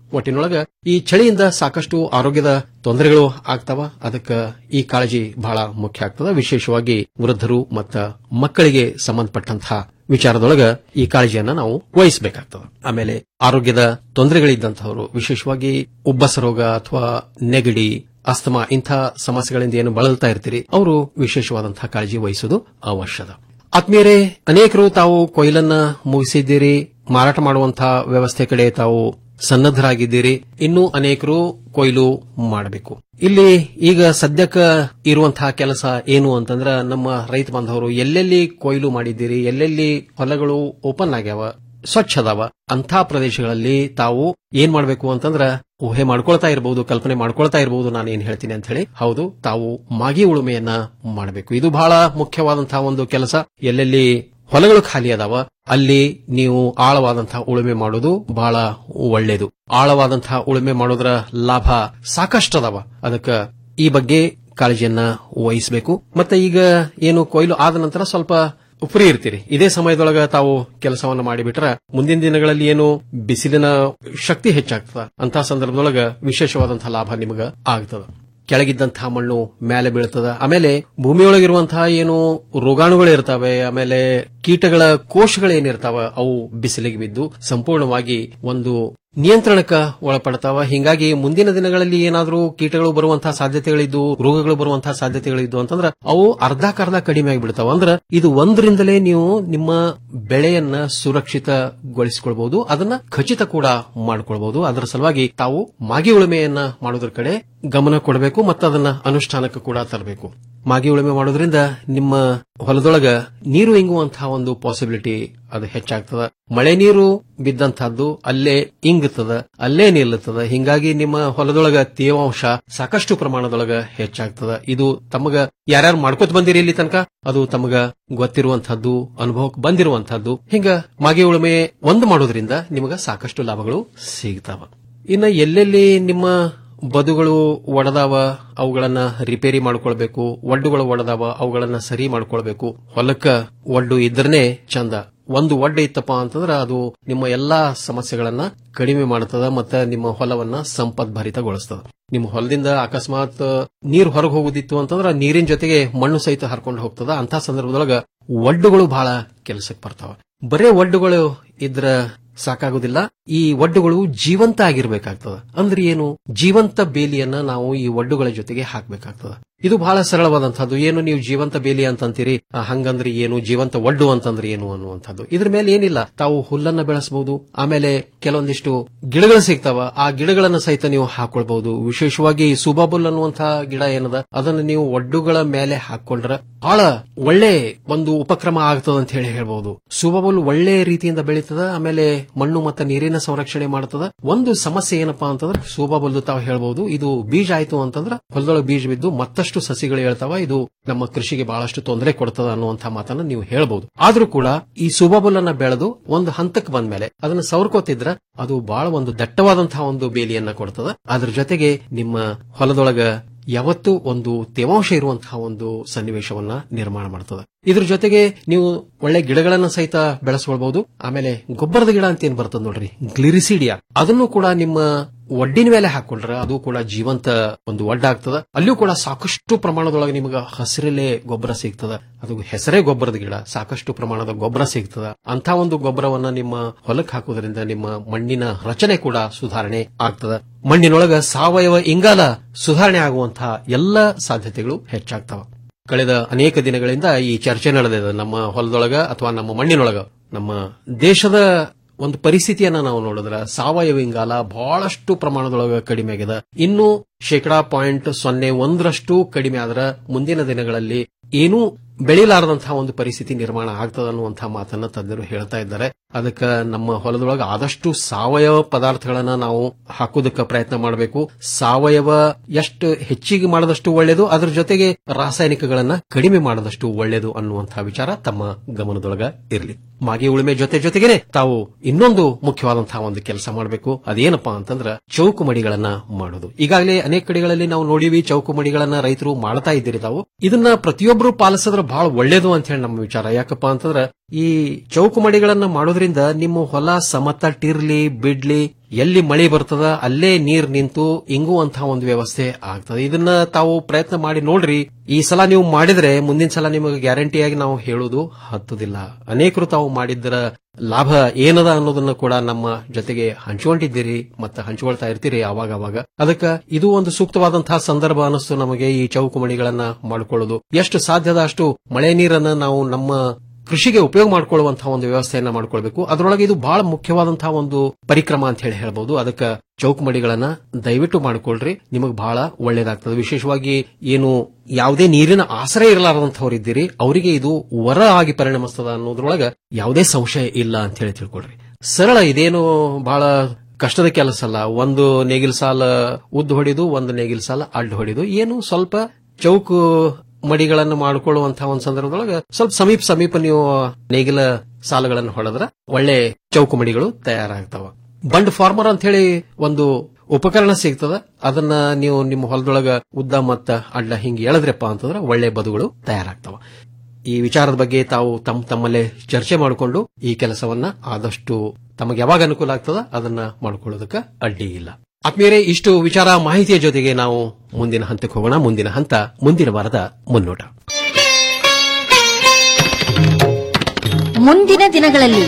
[SPEAKER 12] ಒಟ್ಟಿನೊಳಗ ಈ ಚಳಿಯಿಂದ ಸಾಕಷ್ಟು ಆರೋಗ್ಯದ ತೊಂದರೆಗಳು ಆಗ್ತಾವ ಅದಕ್ಕ ಈ ಕಾಳಜಿ ಬಹಳ ಮುಖ್ಯ ಆಗ್ತದ ವಿಶೇಷವಾಗಿ ವೃದ್ಧರು ಮತ್ತ ಮಕ್ಕಳಿಗೆ ಸಂಬಂಧಪಟ್ಟಂತಹ ವಿಚಾರದೊಳಗ ಈ ಕಾಳಜಿಯನ್ನ ನಾವು ವಹಿಸಬೇಕಾಗ್ತದೆ ಆಮೇಲೆ ಆರೋಗ್ಯದ ತೊಂದರೆಗಳಿದ್ದಂತಹವರು ವಿಶೇಷವಾಗಿ ಉಬ್ಬಸ ರೋಗ ಅಥವಾ ನೆಗಡಿ ಅಸ್ತಮಾ ಇಂಥ ಸಮಸ್ಯೆಗಳಿಂದ ಏನು ಬಳಲ್ತಾ ಇರ್ತೀರಿ ಅವರು ವಿಶೇಷವಾದಂತಹ ಕಾಳಜಿ ವಹಿಸುವುದು ಅವಶ್ಯದ ಆತ್ಮೀಯರೇ ಅನೇಕರು ತಾವು ಕೊಯ್ಲನ್ನ ಮುಗಿಸಿದ್ದೀರಿ ಮಾರಾಟ ಮಾಡುವಂತಹ ವ್ಯವಸ್ಥೆ ಕಡೆ ತಾವು ಸನ್ನದ್ದರಾಗಿದ್ದೀರಿ ಇನ್ನೂ ಅನೇಕರು ಕೊಯ್ಲು ಮಾಡಬೇಕು ಇಲ್ಲಿ ಈಗ ಸದ್ಯಕ್ಕ ಇರುವಂತಹ ಕೆಲಸ ಏನು ಅಂತಂದ್ರ ನಮ್ಮ ರೈತ ಬಾಂಧವರು ಎಲ್ಲೆಲ್ಲಿ ಕೊಯ್ಲು ಮಾಡಿದ್ದೀರಿ ಎಲ್ಲೆಲ್ಲಿ ಹೊಲಗಳು ಓಪನ್ ಆಗ್ಯಾವ ಸ್ವಚ್ಛ ಅದಾವ ಅಂಥ ಪ್ರದೇಶಗಳಲ್ಲಿ ತಾವು ಏನ್ ಮಾಡಬೇಕು ಅಂತಂದ್ರ ಊಹೆ ಮಾಡ್ಕೊಳ್ತಾ ಇರಬಹುದು ಕಲ್ಪನೆ ಮಾಡ್ಕೊಳ್ತಾ ಇರಬಹುದು ನಾನು ಏನ್ ಹೇಳ್ತೀನಿ ಅಂತ ಹೇಳಿ ಹೌದು ತಾವು ಮಾಗಿ ಉಳುಮೆಯನ್ನ ಮಾಡಬೇಕು ಇದು ಬಹಳ ಮುಖ್ಯವಾದಂತಹ ಒಂದು ಕೆಲಸ ಎಲ್ಲೆಲ್ಲಿ ಹೊಲಗಳು ಖಾಲಿ ಅದಾವ ಅಲ್ಲಿ ನೀವು ಆಳವಾದಂತಹ ಉಳುಮೆ ಮಾಡೋದು ಬಹಳ ಒಳ್ಳೇದು ಆಳವಾದಂತಹ ಉಳುಮೆ ಮಾಡೋದ್ರ ಲಾಭ ಸಾಕಷ್ಟದವ ಅದಕ್ಕ ಈ ಬಗ್ಗೆ ಕಾಳಜಿಯನ್ನ ವಹಿಸಬೇಕು ಮತ್ತೆ ಈಗ ಏನು ಕೊಯ್ಲು ಆದ ನಂತರ ಸ್ವಲ್ಪ ಉಪರಿ ಇರ್ತೀರಿ ಇದೇ ಸಮಯದೊಳಗ ತಾವು ಕೆಲಸವನ್ನ ಮಾಡಿಬಿಟ್ರ ಮುಂದಿನ ದಿನಗಳಲ್ಲಿ ಏನು ಬಿಸಿಲಿನ ಶಕ್ತಿ ಹೆಚ್ಚಾಗ್ತದ ಅಂತ ಸಂದರ್ಭದೊಳಗ ವಿಶೇಷವಾದಂತಹ ಲಾಭ ನಿಮಗ ಆಗ್ತದ ಕೆಳಗಿದ್ದಂತಹ ಮಣ್ಣು ಮೇಲೆ ಬೀಳ್ತದ ಆಮೇಲೆ ಭೂಮಿಯೊಳಗಿರುವಂತಹ ಏನು ರೋಗಾಣುಗಳು ಇರ್ತವೆ ಆಮೇಲೆ ಕೀಟಗಳ ಕೋಶಗಳೇನಿರ್ತಾವ ಅವು ಬಿಸಿಲಿಗೆ ಬಿದ್ದು ಸಂಪೂರ್ಣವಾಗಿ ಒಂದು ನಿಯಂತ್ರಣಕ್ಕ ಒಳಪಡ್ತಾವ ಹಿಂಗಾಗಿ ಮುಂದಿನ ದಿನಗಳಲ್ಲಿ ಏನಾದರೂ ಕೀಟಗಳು ಬರುವಂತಹ ಸಾಧ್ಯತೆಗಳಿದ್ದು ರೋಗಗಳು ಬರುವಂತಹ ಸಾಧ್ಯತೆಗಳಿದ್ದು ಅಂತಂದ್ರ ಅವು ಅರ್ಧಕ್ಕರ್ಧ ಕಡಿಮೆ ಆಗಿಬಿಡ್ತಾವ ಅಂದ್ರ ಇದು ಒಂದರಿಂದಲೇ ನೀವು ನಿಮ್ಮ ಬೆಳೆಯನ್ನ ಸುರಕ್ಷಿತಗೊಳಿಸಿಕೊಳ್ಬಹುದು ಅದನ್ನ ಖಚಿತ ಕೂಡ ಮಾಡಿಕೊಳ್ಬಹುದು ಅದರ ಸಲುವಾಗಿ ತಾವು ಮಾಗಿ ಉಳುಮೆಯನ್ನ ಮಾಡೋದ್ರ ಕಡೆ ಗಮನ ಕೊಡಬೇಕು ಮತ್ತು ಅದನ್ನ ಅನುಷ್ಠಾನಕ್ಕೆ ಕೂಡ ತರಬೇಕು ಮಾಗಿ ಉಳುಮೆ ಮಾಡೋದ್ರಿಂದ ನಿಮ್ಮ ಹೊಲದೊಳಗ ನೀರು ಇಂಗುವಂತಹ ಒಂದು ಪಾಸಿಬಿಲಿಟಿ ಅದು ಹೆಚ್ಚಾಗ್ತದ ಮಳೆ ನೀರು ಬಿದ್ದಂತಹದ್ದು ಅಲ್ಲೇ ಇಂಗುತ್ತದ ಅಲ್ಲೇ ನಿಲ್ಲುತ್ತದ ಹಿಂಗಾಗಿ ನಿಮ್ಮ ಹೊಲದೊಳಗ ತೇವಾಂಶ ಸಾಕಷ್ಟು ಪ್ರಮಾಣದೊಳಗ ಹೆಚ್ಚಾಗ್ತದ ಇದು ತಮಗ ಯಾರ್ಯಾರು ಮಾಡ್ಕೊತ ಬಂದಿರಿ ಇಲ್ಲಿ ತನಕ ಅದು ತಮಗ ಗೊತ್ತಿರುವಂತಹದ್ದು ಅನುಭವಕ್ಕೆ ಬಂದಿರುವಂತಹದ್ದು ಹಿಂಗ ಮಾಗಿ ಉಳುಮೆ ಒಂದು ಮಾಡೋದ್ರಿಂದ ನಿಮಗ ಸಾಕಷ್ಟು ಲಾಭಗಳು ಸಿಗ್ತಾವ ಇನ್ನ ಎಲ್ಲೆಲ್ಲಿ ನಿಮ್ಮ ಬದುಗಳು ಒಡೆದಾವ ಅವುಗಳನ್ನ ರಿಪೇರಿ ಮಾಡ್ಕೊಳ್ಬೇಕು ಒಡ್ಡುಗಳು ಒಡೆದಾವ ಅವುಗಳನ್ನ ಸರಿ ಮಾಡ್ಕೊಳ್ಬೇಕು ಹೊಲಕ್ಕ ಒಡ್ಡು ಇದ್ರನೆ ಚಂದ ಒಂದು ಒಡ್ಡು ಇತ್ತಪ್ಪ ಅಂತಂದ್ರ ಅದು ನಿಮ್ಮ ಎಲ್ಲಾ ಸಮಸ್ಯೆಗಳನ್ನ ಕಡಿಮೆ ಮಾಡ್ತದ ಮತ್ತೆ ನಿಮ್ಮ ಹೊಲವನ್ನ ಸಂಪದ್ಭರಿತಗೊಳಿಸ್ತದ ನಿಮ್ಮ ಹೊಲದಿಂದ ಅಕಸ್ಮಾತ್ ನೀರು ಹೊರಗೆ ಹೋಗುದಿತ್ತು ಅಂತಂದ್ರ ನೀರಿನ ಜೊತೆಗೆ ಮಣ್ಣು ಸಹಿತ ಹರ್ಕೊಂಡು ಹೋಗ್ತದ ಅಂತ ಸಂದರ್ಭದೊಳಗ ಒಡ್ಡುಗಳು ಬಹಳ ಕೆಲಸಕ್ಕೆ ಬರ್ತಾವ ಬರೇ ಒಡ್ಡುಗಳು ಇದ್ರ ಸಾಕಾಗುದಿಲ್ಲ ಈ ಒಡ್ಡುಗಳು ಜೀವಂತ ಆಗಿರ್ಬೇಕಾಗ್ತದ ಅಂದ್ರೆ ಏನು ಜೀವಂತ ಬೇಲಿಯನ್ನ ನಾವು ಈ ಒಡ್ಡುಗಳ ಜೊತೆಗೆ ಹಾಕ್ಬೇಕಾಗ್ತದ ಇದು ಬಹಳ ಸರಳವಾದಂತಹದ್ದು ಏನು ನೀವು ಜೀವಂತ ಬೇಲಿ ಅಂತಂತೀರಿ ಆ, ಹಂಗಂದ್ರೆ ಏನು ಜೀವಂತ ಒಡ್ಡು ಅಂತಂದ್ರೆ ಏನು ಅನ್ನುವಂಥದ್ದು ಇದ್ರ ಮೇಲೆ ಏನಿಲ್ಲ ತಾವು ಹುಲ್ಲನ್ನ ಬೆಳೆಸಬಹುದು ಆಮೇಲೆ ಕೆಲವೊಂದಿಷ್ಟು ಗಿಡಗಳು ಸಿಗ್ತಾವ ಆ ಗಿಡಗಳನ್ನ ಸಹಿತ ನೀವು ಹಾಕೊಳ್ಬಹುದು ವಿಶೇಷವಾಗಿ ಸುಬಾಬುಲ್ ಅನ್ನುವಂತಹ ಗಿಡ ಏನದ ಅದನ್ನ ನೀವು ಒಡ್ಡುಗಳ ಮೇಲೆ ಹಾಕೊಂಡ್ರ ಬಹಳ ಒಳ್ಳೆ ಒಂದು ಉಪಕ್ರಮ ಆಗ್ತದ ಅಂತ ಹೇಳಿ ಹೇಳ್ಬಹುದು ಸುಬಾಬುಲ್ ಒಳ್ಳೆ ರೀತಿಯಿಂದ ಬೆಳೀತದ ಆಮೇಲೆ ಮಣ್ಣು ಮತ್ತು ನೀರಿನ ಸಂರಕ್ಷಣೆ ಮಾಡ್ತದ ಒಂದು ಸಮಸ್ಯೆ ಏನಪ್ಪಾ ಅಂತಂದ್ರೆ ಸೂಬಾಬಲ್ದು ತಾವು ಹೇಳ್ಬಹುದು ಇದು ಬೀಜ ಆಯ್ತು ಅಂತಂದ್ರ ಹೊಲದೊಳಗೆ ಬೀಜ ಬಿದ್ದು ಮತ್ತಷ್ಟು ಸಸಿಗಳು ಹೇಳ್ತಾವ ಇದು ನಮ್ಮ ಕೃಷಿಗೆ ಬಹಳಷ್ಟು ತೊಂದರೆ ಕೊಡ್ತದ ಅನ್ನುವಂತಹ ಮಾತನ್ನ ನೀವು ಹೇಳ್ಬಹುದು ಆದ್ರೂ ಕೂಡ ಈ ಸುಬಾಬುಲ್ ಅನ್ನ ಬೆಳೆದು ಒಂದು ಹಂತಕ್ಕೆ ಬಂದ್ಮೇಲೆ ಅದನ್ನ ಸವರ್ಕೋತಿದ್ರ ಅದು ಬಹಳ ಒಂದು ದಟ್ಟವಾದಂತಹ ಒಂದು ಬೇಲಿಯನ್ನ ಕೊಡ್ತದ ಅದ್ರ ಜೊತೆಗೆ ನಿಮ್ಮ ಹೊಲದೊಳಗ ಯಾವತ್ತೂ ಒಂದು ತೇವಾಂಶ ಇರುವಂತಹ ಒಂದು ಸನ್ನಿವೇಶವನ್ನ ನಿರ್ಮಾಣ ಮಾಡ್ತದ ಇದ್ರ ಜೊತೆಗೆ ನೀವು ಒಳ್ಳೆ ಗಿಡಗಳನ್ನ ಸಹಿತ ಬೆಳೆಸ್ಕೊಳ್ಬಹುದು ಆಮೇಲೆ ಗೊಬ್ಬರದ ಗಿಡ ಅಂತ ಏನ್ ಬರ್ತದ ನೋಡ್ರಿ ಗ್ಲಿರಿಸಿಡಿಯಾ ಅದನ್ನು ಕೂಡ ನಿಮ್ಮ ಒಡ್ಡಿನ ಮೇಲೆ ಹಾಕೊಂಡ್ರೆ ಅದು ಕೂಡ ಜೀವಂತ ಒಂದು ಒಡ್ಡ ಆಗ್ತದ ಅಲ್ಲಿಯೂ ಕೂಡ ಸಾಕಷ್ಟು ಪ್ರಮಾಣದೊಳಗೆ ನಿಮಗೆ ಹಸಿರಲ್ಲೇ ಗೊಬ್ಬರ ಸಿಗ್ತದ ಅದು ಹೆಸರೇ ಗೊಬ್ಬರದ ಗಿಡ ಸಾಕಷ್ಟು ಪ್ರಮಾಣದ ಗೊಬ್ಬರ ಸಿಗ್ತದ ಅಂತ ಒಂದು ಗೊಬ್ಬರವನ್ನ ನಿಮ್ಮ ಹೊಲಕ್ಕೆ ಹಾಕೋದ್ರಿಂದ ನಿಮ್ಮ ಮಣ್ಣಿನ ರಚನೆ ಕೂಡ ಸುಧಾರಣೆ ಆಗ್ತದ ಮಣ್ಣಿನೊಳಗ ಸಾವಯವ ಇಂಗಾಲ ಸುಧಾರಣೆ ಆಗುವಂತಹ ಎಲ್ಲ ಸಾಧ್ಯತೆಗಳು ಹೆಚ್ಚಾಗ್ತವ ಕಳೆದ ಅನೇಕ ದಿನಗಳಿಂದ ಈ ಚರ್ಚೆ ನಡೆದಿದೆ ನಮ್ಮ ಹೊಲದೊಳಗ ಅಥವಾ ನಮ್ಮ ಮಣ್ಣಿನೊಳಗ ನಮ್ಮ ದೇಶದ ಒಂದು ಪರಿಸ್ಥಿತಿಯನ್ನ ನಾವು ನೋಡಿದ್ರ ಸಾವಯವ ಇಂಗಾಲ ಬಹಳಷ್ಟು ಪ್ರಮಾಣದೊಳಗ ಕಡಿಮೆ ಆಗಿದೆ ಇನ್ನು ಶೇಕಡಾ ಪಾಯಿಂಟ್ ಸೊನ್ನೆ ಒಂದರಷ್ಟು ಕಡಿಮೆ ಆದ್ರ ಮುಂದಿನ ದಿನಗಳಲ್ಲಿ ಏನೂ ಬೆಳಿಲಾರದಂತಹ ಒಂದು ಪರಿಸ್ಥಿತಿ ನಿರ್ಮಾಣ ಆಗ್ತದ ಅನ್ನುವಂತಹ ಮಾತನ್ನ ತಜ್ಞರು ಹೇಳ್ತಾ ಇದ್ದಾರೆ ಅದಕ್ಕೆ ನಮ್ಮ ಹೊಲದೊಳಗೆ ಆದಷ್ಟು ಸಾವಯವ ಪದಾರ್ಥಗಳನ್ನ ನಾವು ಹಾಕೋದಕ್ಕೆ ಪ್ರಯತ್ನ ಮಾಡಬೇಕು ಸಾವಯವ ಎಷ್ಟು ಹೆಚ್ಚಿಗೆ ಮಾಡದಷ್ಟು ಒಳ್ಳೆಯದು ಅದ್ರ ಜೊತೆಗೆ ರಾಸಾಯನಿಕಗಳನ್ನ ಕಡಿಮೆ ಮಾಡದಷ್ಟು ಒಳ್ಳೆಯದು ಅನ್ನುವಂತಹ ವಿಚಾರ ತಮ್ಮ ಗಮನದೊಳಗ ಇರಲಿ ಮಾಗಿ ಉಳುಮೆ ಜೊತೆ ಜೊತೆಗೇನೆ ತಾವು ಇನ್ನೊಂದು ಮುಖ್ಯವಾದಂತಹ ಒಂದು ಕೆಲಸ ಮಾಡಬೇಕು ಅದೇನಪ್ಪಾ ಅಂತಂದ್ರ ಚೌಕು ಮಡಿಗಳನ್ನ ಮಾಡೋದು ಈಗಾಗಲೇ ಅನೇಕ ಕಡೆಗಳಲ್ಲಿ ನಾವು ನೋಡಿವಿ ಚೌಕು ಮಡಿಗಳನ್ನ ರೈತರು ಮಾಡ್ತಾ ಇದ್ದೀರಿ ತಾವು ಇದನ್ನ ಪ್ರತಿಯೊಬ್ಬರು ಪಾಲಿಸಿದ್ರೆ ಬಹಳ ಒಳ್ಳೇದು ಅಂತ ಹೇಳಿ ನಮ್ಮ ವಿಚಾರ ಯಾಕಪ್ಪ ಅಂತಂದ್ರ ಈ ಚೌಕು ಮಡಿಗಳನ್ನ ಮಾಡೋದ್ರಿಂದ ನಿಮ್ಮ ಹೊಲ ಸಮತಟ್ಟಿರ್ಲಿ ಬಿಡ್ಲಿ ಎಲ್ಲಿ ಮಳೆ ಬರ್ತದ ಅಲ್ಲೇ ನೀರ್ ನಿಂತು ಇಂಗುವಂತಹ ಒಂದು ವ್ಯವಸ್ಥೆ ಆಗ್ತದೆ ಇದನ್ನ ತಾವು ಪ್ರಯತ್ನ ಮಾಡಿ ನೋಡ್ರಿ ಈ ಸಲ ನೀವು ಮಾಡಿದ್ರೆ ಮುಂದಿನ ಸಲ ನಿಮಗೆ ಗ್ಯಾರಂಟಿಯಾಗಿ ನಾವು ಹೇಳುವುದು ಹತ್ತುದಿಲ್ಲ ಅನೇಕರು ತಾವು ಮಾಡಿದ್ದರ ಲಾಭ ಏನದ ಅನ್ನೋದನ್ನ ಕೂಡ ನಮ್ಮ ಜೊತೆಗೆ ಹಂಚಿಕೊಂಡಿದ್ದೀರಿ ಮತ್ತೆ ಹಂಚಿಕೊಳ್ತಾ ಇರ್ತೀರಿ ಅವಾಗ ಅವಾಗ ಅದಕ್ಕೆ ಇದು ಒಂದು ಸೂಕ್ತವಾದಂತಹ ಸಂದರ್ಭ ಅನಿಸ್ತು ನಮಗೆ ಈ ಚೌಕು ಮಡಿಗಳನ್ನ ಮಾಡಿಕೊಳ್ಳೋದು ಎಷ್ಟು ಸಾಧ್ಯದ ಅಷ್ಟು ಮಳೆ ನೀರನ್ನ ನಾವು ನಮ್ಮ ಕೃಷಿಗೆ ಉಪಯೋಗ ಮಾಡಿಕೊಳ್ಳುವಂತಹ ಒಂದು ವ್ಯವಸ್ಥೆಯನ್ನ ಮಾಡ್ಕೊಳ್ಬೇಕು ಅದರೊಳಗೆ ಇದು ಬಹಳ ಮುಖ್ಯವಾದಂತಹ ಒಂದು ಪರಿಕ್ರಮ ಅಂತ ಹೇಳಿ ಹೇಳ್ಬಹುದು ಅದಕ್ಕೆ ಚೌಕಮಡಿಗಳನ್ನ ದಯವಿಟ್ಟು ಮಾಡಿಕೊಳ್ಳ್ರಿ ನಿಮಗೆ ಬಹಳ ಒಳ್ಳೇದಾಗ್ತದೆ ವಿಶೇಷವಾಗಿ ಏನು ಯಾವುದೇ ನೀರಿನ ಆಸರೆ ಇರಲಾರದಂತವ್ರು ಇದ್ದೀರಿ ಅವರಿಗೆ ಇದು ವರ ಆಗಿ ಪರಿಣಮಿಸ್ತದ ಅನ್ನೋದ್ರೊಳಗ ಯಾವುದೇ ಸಂಶಯ ಇಲ್ಲ ಅಂತ ಹೇಳಿ ತಿಳ್ಕೊಳ್ರಿ ಸರಳ ಇದೇನು ಬಹಳ ಕಷ್ಟದ ಕೆಲಸ ಅಲ್ಲ ಒಂದು ನೇಗಿಲ್ ಸಾಲ ಉದ್ದು ಹೊಡಿದು ಒಂದು ನೇಗಿಲ್ ಸಾಲ ಅಡ್ಡ ಹೊಡಿದು ಏನು ಸ್ವಲ್ಪ ಚೌಕು ಮಡಿಗಳನ್ನು ಮಾಡಿಕೊಳ್ಳುವಂತಹ ಒಂದು ಸಂದರ್ಭದೊಳಗೆ ಸ್ವಲ್ಪ ಸಮೀಪ ಸಮೀಪ ನೀವು ನೇಗಿಲ ಸಾಲುಗಳನ್ನು ಹೊಡೆದ್ರ ಒಳ್ಳೆ ಚೌಕು ಮಡಿಗಳು ತಯಾರಾಗ್ತಾವ ಬಂಡ್ ಫಾರ್ಮರ್ ಅಂತ ಹೇಳಿ ಒಂದು ಉಪಕರಣ ಸಿಗ್ತದ ಅದನ್ನ ನೀವು ನಿಮ್ಮ ಹೊಲದೊಳಗ ಉದ್ದ ಮತ್ತ ಅಡ್ಡ ಹಿಂಗ್ ಎಳೆದ್ರಪ್ಪ ಅಂತಂದ್ರೆ ಒಳ್ಳೆ ಬದುಗಳು ತಯಾರಾಗ್ತಾವ ಈ ವಿಚಾರದ ಬಗ್ಗೆ ತಾವು ತಮ್ಮ ತಮ್ಮಲ್ಲೇ ಚರ್ಚೆ ಮಾಡಿಕೊಂಡು ಈ ಕೆಲಸವನ್ನ ಆದಷ್ಟು ತಮಗೆ ಯಾವಾಗ ಅನುಕೂಲ ಆಗ್ತದ ಅದನ್ನ ಮಾಡ್ಕೊಳ್ಳೋದಕ್ಕೆ ಅಡ್ಡಿ ಇಲ್ಲ ಆತ್ಮೀಯರೇ ಇಷ್ಟು ವಿಚಾರ ಮಾಹಿತಿಯ ಜೊತೆಗೆ ನಾವು ಮುಂದಿನ ಹಂತಕ್ಕೆ ಹೋಗೋಣ ಮುಂದಿನ ಹಂತ ಮುಂದಿನ ವಾರದ ಮುನ್ನೋಟ
[SPEAKER 9] ಮುಂದಿನ ದಿನಗಳಲ್ಲಿ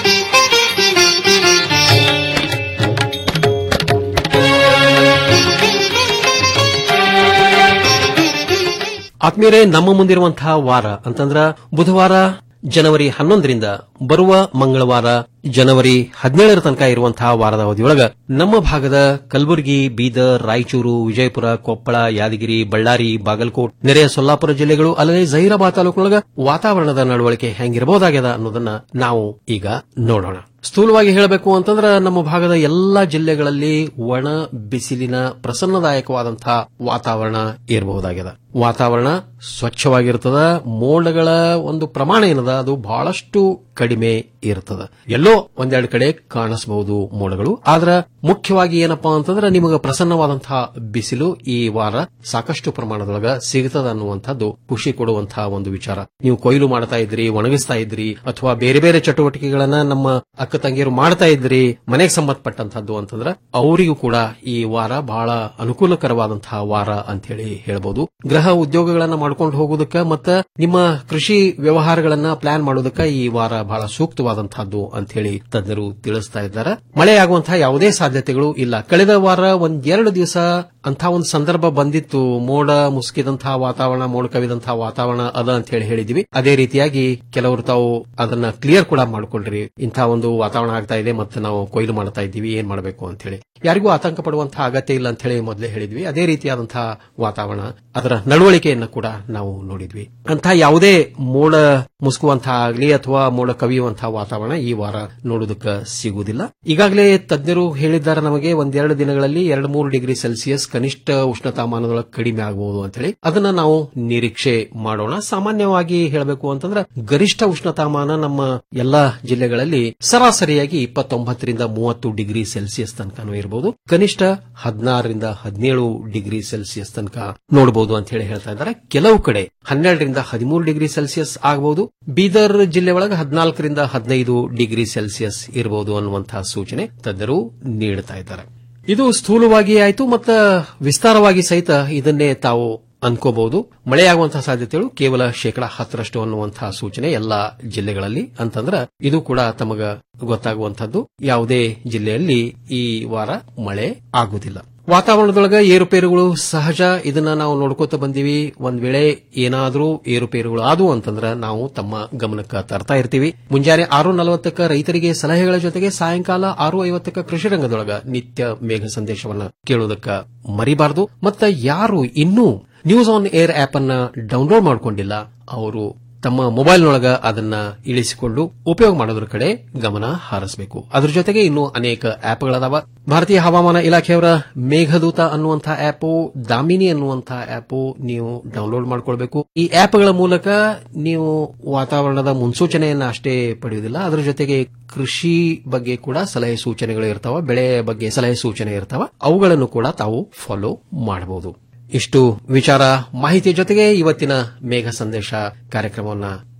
[SPEAKER 12] ಆತ್ಮೀಯರೇ ನಮ್ಮ ಮುಂದಿರುವಂತಹ ವಾರ ಅಂತಂದ್ರ ಬುಧವಾರ ಜನವರಿ ಹನ್ನೊಂದರಿಂದ ಬರುವ ಮಂಗಳವಾರ ಜನವರಿ ಹದಿನೇಳರ ತನಕ ಇರುವಂತಹ ವಾರದ ಅವಧಿಯೊಳಗ ನಮ್ಮ ಭಾಗದ ಕಲಬುರಗಿ ಬೀದರ್ ರಾಯಚೂರು ವಿಜಯಪುರ ಕೊಪ್ಪಳ ಯಾದಗಿರಿ ಬಳ್ಳಾರಿ ಬಾಗಲಕೋಟ್ ನೆರೆಯ ಸೊಲ್ಲಾಪುರ ಜಿಲ್ಲೆಗಳು ಅಲ್ಲದೆ ಜಹೀರಾಬಾದ್ ತಾಲೂಕಿನೊಳಗ ವಾತಾವರಣದ ನಡವಳಿಕೆ ಹೆಂಗಿರಬಹುದಾಗ್ಯದ ಅನ್ನೋದನ್ನ ನಾವು ಈಗ ನೋಡೋಣ ಸ್ಥೂಲವಾಗಿ ಹೇಳಬೇಕು ಅಂತಂದ್ರೆ ನಮ್ಮ ಭಾಗದ ಎಲ್ಲಾ ಜಿಲ್ಲೆಗಳಲ್ಲಿ ಒಣ ಬಿಸಿಲಿನ ಪ್ರಸನ್ನದಾಯಕವಾದಂತಹ ವಾತಾವರಣ ಇರಬಹುದಾಗಿದೆ ವಾತಾವರಣ ಸ್ವಚ್ಛವಾಗಿರ್ತದ ಮೋಡಗಳ ಒಂದು ಪ್ರಮಾಣ ಏನದ ಅದು ಬಹಳಷ್ಟು ಕಡಿಮೆ ಇರ್ತದ ಎಲ್ಲೋ ಒಂದೆರಡು ಕಡೆ ಕಾಣಿಸಬಹುದು ಮೋಡಗಳು ಆದ್ರ ಮುಖ್ಯವಾಗಿ ಏನಪ್ಪಾ ಅಂತಂದ್ರೆ ನಿಮಗೆ ಪ್ರಸನ್ನವಾದಂತಹ ಬಿಸಿಲು ಈ ವಾರ ಸಾಕಷ್ಟು ಪ್ರಮಾಣದೊಳಗ ಸಿಗುತ್ತದ ಅನ್ನುವಂಥದ್ದು ಖುಷಿ ಕೊಡುವಂತಹ ಒಂದು ವಿಚಾರ ನೀವು ಕೊಯ್ಲು ಮಾಡ್ತಾ ಇದ್ರಿ ಒಣಗಿಸ್ತಾ ಇದ್ರಿ ಅಥವಾ ಬೇರೆ ಬೇರೆ ಚಟುವಟಿಕೆಗಳನ್ನ ನಮ್ಮ ಅಕ್ಕ ತಂಗಿಯರು ಮಾಡ್ತಾ ಇದ್ರಿ ಮನೆಗೆ ಸಂಬಂಧಪಟ್ಟಂತಹದ್ದು ಅಂತಂದ್ರೆ ಅವರಿಗೂ ಕೂಡ ಈ ವಾರ ಬಹಳ ಅನುಕೂಲಕರವಾದಂತಹ ವಾರ ಅಂತ ಹೇಳಿ ಹೇಳ್ಬೋದು ಗೃಹ ಉದ್ಯೋಗಗಳನ್ನ ಮಾಡ್ಕೊಂಡು ಹೋಗೋದಕ್ಕ ಮತ್ತ ನಿಮ್ಮ ಕೃಷಿ ವ್ಯವಹಾರಗಳನ್ನ ಪ್ಲಾನ್ ಮಾಡೋದಕ್ಕ ಈ ವಾರ ಬಹಳ ಸೂಕ್ತವಾದಂತಹದ್ದು ಅಂತ ಹೇಳಿ ತಜ್ಞರು ತಿಳಿಸ್ತಾ ಇದ್ದಾರೆ ಮಳೆಯಾಗುವಂತಹ ಯಾವುದೇ ಸಾಧ್ಯತೆಗಳು ಇಲ್ಲ ಕಳೆದ ವಾರ ಒಂದ್ ಎರಡು ದಿವಸ ಅಂತ ಒಂದು ಸಂದರ್ಭ ಬಂದಿತ್ತು ಮೋಡ ಮುಸುಕಿದಂತಹ ವಾತಾವರಣ ಮೋಡ ಕವಿದಂತಹ ವಾತಾವರಣ ಅದ ಅಂತ ಹೇಳಿ ಹೇಳಿದ್ವಿ ಅದೇ ರೀತಿಯಾಗಿ ಕೆಲವರು ತಾವು ಅದನ್ನ ಕ್ಲಿಯರ್ ಕೂಡ ಮಾಡ್ಕೊಳ್ರಿ ಇಂತಹ ಒಂದು ವಾತಾವರಣ ಆಗ್ತಾ ಇದೆ ಮತ್ತೆ ನಾವು ಕೊಯ್ಲು ಮಾಡ್ತಾ ಇದ್ದೀವಿ ಏನ್ ಮಾಡಬೇಕು ಅಂತ ಹೇಳಿ ಯಾರಿಗೂ ಆತಂಕ ಪಡುವಂತಹ ಅಗತ್ಯ ಇಲ್ಲ ಅಂತ ಹೇಳಿ ಮೊದಲೇ ಹೇಳಿದ್ವಿ ಅದೇ ರೀತಿಯಾದಂತಹ ವಾತಾವರಣ ಅದರ ನಡವಳಿಕೆಯನ್ನ ಕೂಡ ನಾವು ನೋಡಿದ್ವಿ ಅಂತಹ ಯಾವುದೇ ಮೋಡ ಮುಸುಕುವಂತಹ ಆಗ್ಲಿ ಅಥವಾ ಮೋಡ ಕವಿಯುವಂತಹ ವಾತಾವರಣ ಈ ವಾರ ನೋಡೋದಕ್ಕೆ ಸಿಗುವುದಿಲ್ಲ ಈಗಾಗಲೇ ತಜ್ಞರು ಹೇಳಿದ್ದಾರೆ ನಮಗೆ ಒಂದೆರಡು ದಿನಗಳಲ್ಲಿ ಎರಡು ಮೂರು ಡಿಗ್ರಿ ಸೆಲ್ಸಿಯಸ್ ಕನಿಷ್ಠ ಉಷ್ಣತಾಮಾನದೊಳಗೆ ಕಡಿಮೆ ಆಗಬಹುದು ಅಂತ ಹೇಳಿ ಅದನ್ನ ನಾವು ನಿರೀಕ್ಷೆ ಮಾಡೋಣ ಸಾಮಾನ್ಯವಾಗಿ ಹೇಳಬೇಕು ಅಂತಂದ್ರೆ ಗರಿಷ್ಠ ಉಷ್ಣತಾಮಾನ ನಮ್ಮ ಎಲ್ಲಾ ಜಿಲ್ಲೆಗಳಲ್ಲಿ ಸರಾಸರಿಯಾಗಿ ಇಪ್ಪತ್ತೊಂಬತ್ತರಿಂದ ಮೂವತ್ತು ಡಿಗ್ರಿ ಸೆಲ್ಸಿಯಸ್ ತನಕನೂ ಇರಬಹುದು ಕನಿಷ್ಠ ಹದಿನಾರರಿಂದ ಹದಿನೇಳು ಡಿಗ್ರಿ ಸೆಲ್ಸಿಯಸ್ ತನಕ ನೋಡಬಹುದು ಅಂತ ಹೇಳಿ ಹೇಳ್ತಾ ಇದ್ದಾರೆ ಕೆಲವು ಕಡೆ ಹನ್ನೆರಡರಿಂದ ಹದಿಮೂರು ಡಿಗ್ರಿ ಸೆಲ್ಸಿಯಸ್ ಆಗಬಹುದು ಬೀದರ್ ಜಿಲ್ಲೆ ಒಳಗೆ ಹದಿನಾಲ್ಕರಿಂದ ಹದಿನೈದು ಡಿಗ್ರಿ ಸೆಲ್ಸಿಯಸ್ ಇರಬಹುದು ಅನ್ನುವಂತಹ ಸೂಚನೆ ತಜ್ಞರು ನೀಡುತ್ತಾ ಇದ್ದಾರೆ ಇದು ಸ್ಥೂಲವಾಗಿ ಆಯಿತು ಮತ್ತು ವಿಸ್ತಾರವಾಗಿ ಸಹಿತ ಇದನ್ನೇ ತಾವು ಅನ್ಕೋಬಹುದು ಮಳೆಯಾಗುವಂತಹ ಸಾಧ್ಯತೆಗಳು ಕೇವಲ ಶೇಕಡ ಹತ್ತರಷ್ಟು ಅನ್ನುವಂತಹ ಸೂಚನೆ ಎಲ್ಲಾ ಜಿಲ್ಲೆಗಳಲ್ಲಿ ಅಂತಂದ್ರ ಇದು ಕೂಡ ತಮಗ ಗೊತ್ತಾಗುವಂತಹದ್ದು ಯಾವುದೇ ಜಿಲ್ಲೆಯಲ್ಲಿ ಈ ವಾರ ಮಳೆ ಆಗುವುದಿಲ್ಲ ವಾತಾವರಣದೊಳಗ ಏರುಪೇರುಗಳು ಸಹಜ ಇದನ್ನ ನಾವು ನೋಡ್ಕೋತ ಬಂದೀವಿ ಒಂದ್ ವೇಳೆ ಏನಾದ್ರೂ ಏರುಪೇರುಗಳು ಆದವು ಅಂತಂದ್ರ ನಾವು ತಮ್ಮ ಗಮನಕ್ಕೆ ತರ್ತಾ ಇರ್ತೀವಿ ಮುಂಜಾನೆ ಆರು ನಲವತ್ತಕ್ಕ ರೈತರಿಗೆ ಸಲಹೆಗಳ ಜೊತೆಗೆ ಸಾಯಂಕಾಲ ಆರು ಐವತ್ತಕ್ಕ ಕೃಷಿ ರಂಗದೊಳಗ ನಿತ್ಯ ಮೇಘ ಸಂದೇಶವನ್ನ ಕೇಳೋದಕ್ಕ ಮರಿಬಾರದು ಮತ್ತ ಯಾರು ಇನ್ನೂ ನ್ಯೂಸ್ ಆನ್ ಏರ್ ಆಪ್ ಅನ್ನ ಡೌನ್ಲೋಡ್ ಮಾಡಿಕೊಂಡಿಲ್ಲ ಅವರು ತಮ್ಮ ಮೊಬೈಲ್ನೊಳಗ ಅದನ್ನ ಇಳಿಸಿಕೊಂಡು ಉಪಯೋಗ ಮಾಡೋದ್ರ ಕಡೆ ಗಮನ ಹಾರಿಸಬೇಕು ಅದ್ರ ಜೊತೆಗೆ ಇನ್ನು ಅನೇಕ ಆಪ್ಗಳದಾವ ಭಾರತೀಯ ಹವಾಮಾನ ಇಲಾಖೆಯವರ ಮೇಘದೂತ ಅನ್ನುವಂತಹ ಆಪ್ ದಾಮಿನಿ ಅನ್ನುವಂತಹ ಆಪ್ ನೀವು ಡೌನ್ಲೋಡ್ ಮಾಡ್ಕೊಳ್ಬೇಕು ಈ ಆಪ್ಗಳ ಮೂಲಕ ನೀವು ವಾತಾವರಣದ ಮುನ್ಸೂಚನೆಯನ್ನ ಅಷ್ಟೇ ಪಡೆಯುವುದಿಲ್ಲ ಅದರ ಜೊತೆಗೆ ಕೃಷಿ ಬಗ್ಗೆ ಕೂಡ ಸಲಹೆ ಸೂಚನೆಗಳು ಇರ್ತಾವ ಬೆಳೆ ಬಗ್ಗೆ ಸಲಹೆ ಸೂಚನೆ ಇರ್ತಾವ ಅವುಗಳನ್ನು ಕೂಡ ತಾವು ಫಾಲೋ ಮಾಡಬಹುದು ಇಷ್ಟು ವಿಚಾರ ಮಾಹಿತಿಯ ಜೊತೆಗೆ ಇವತ್ತಿನ ಮೇಘ ಸಂದೇಶ ಕಾರ್ಯಕ್ರಮವನ್ನ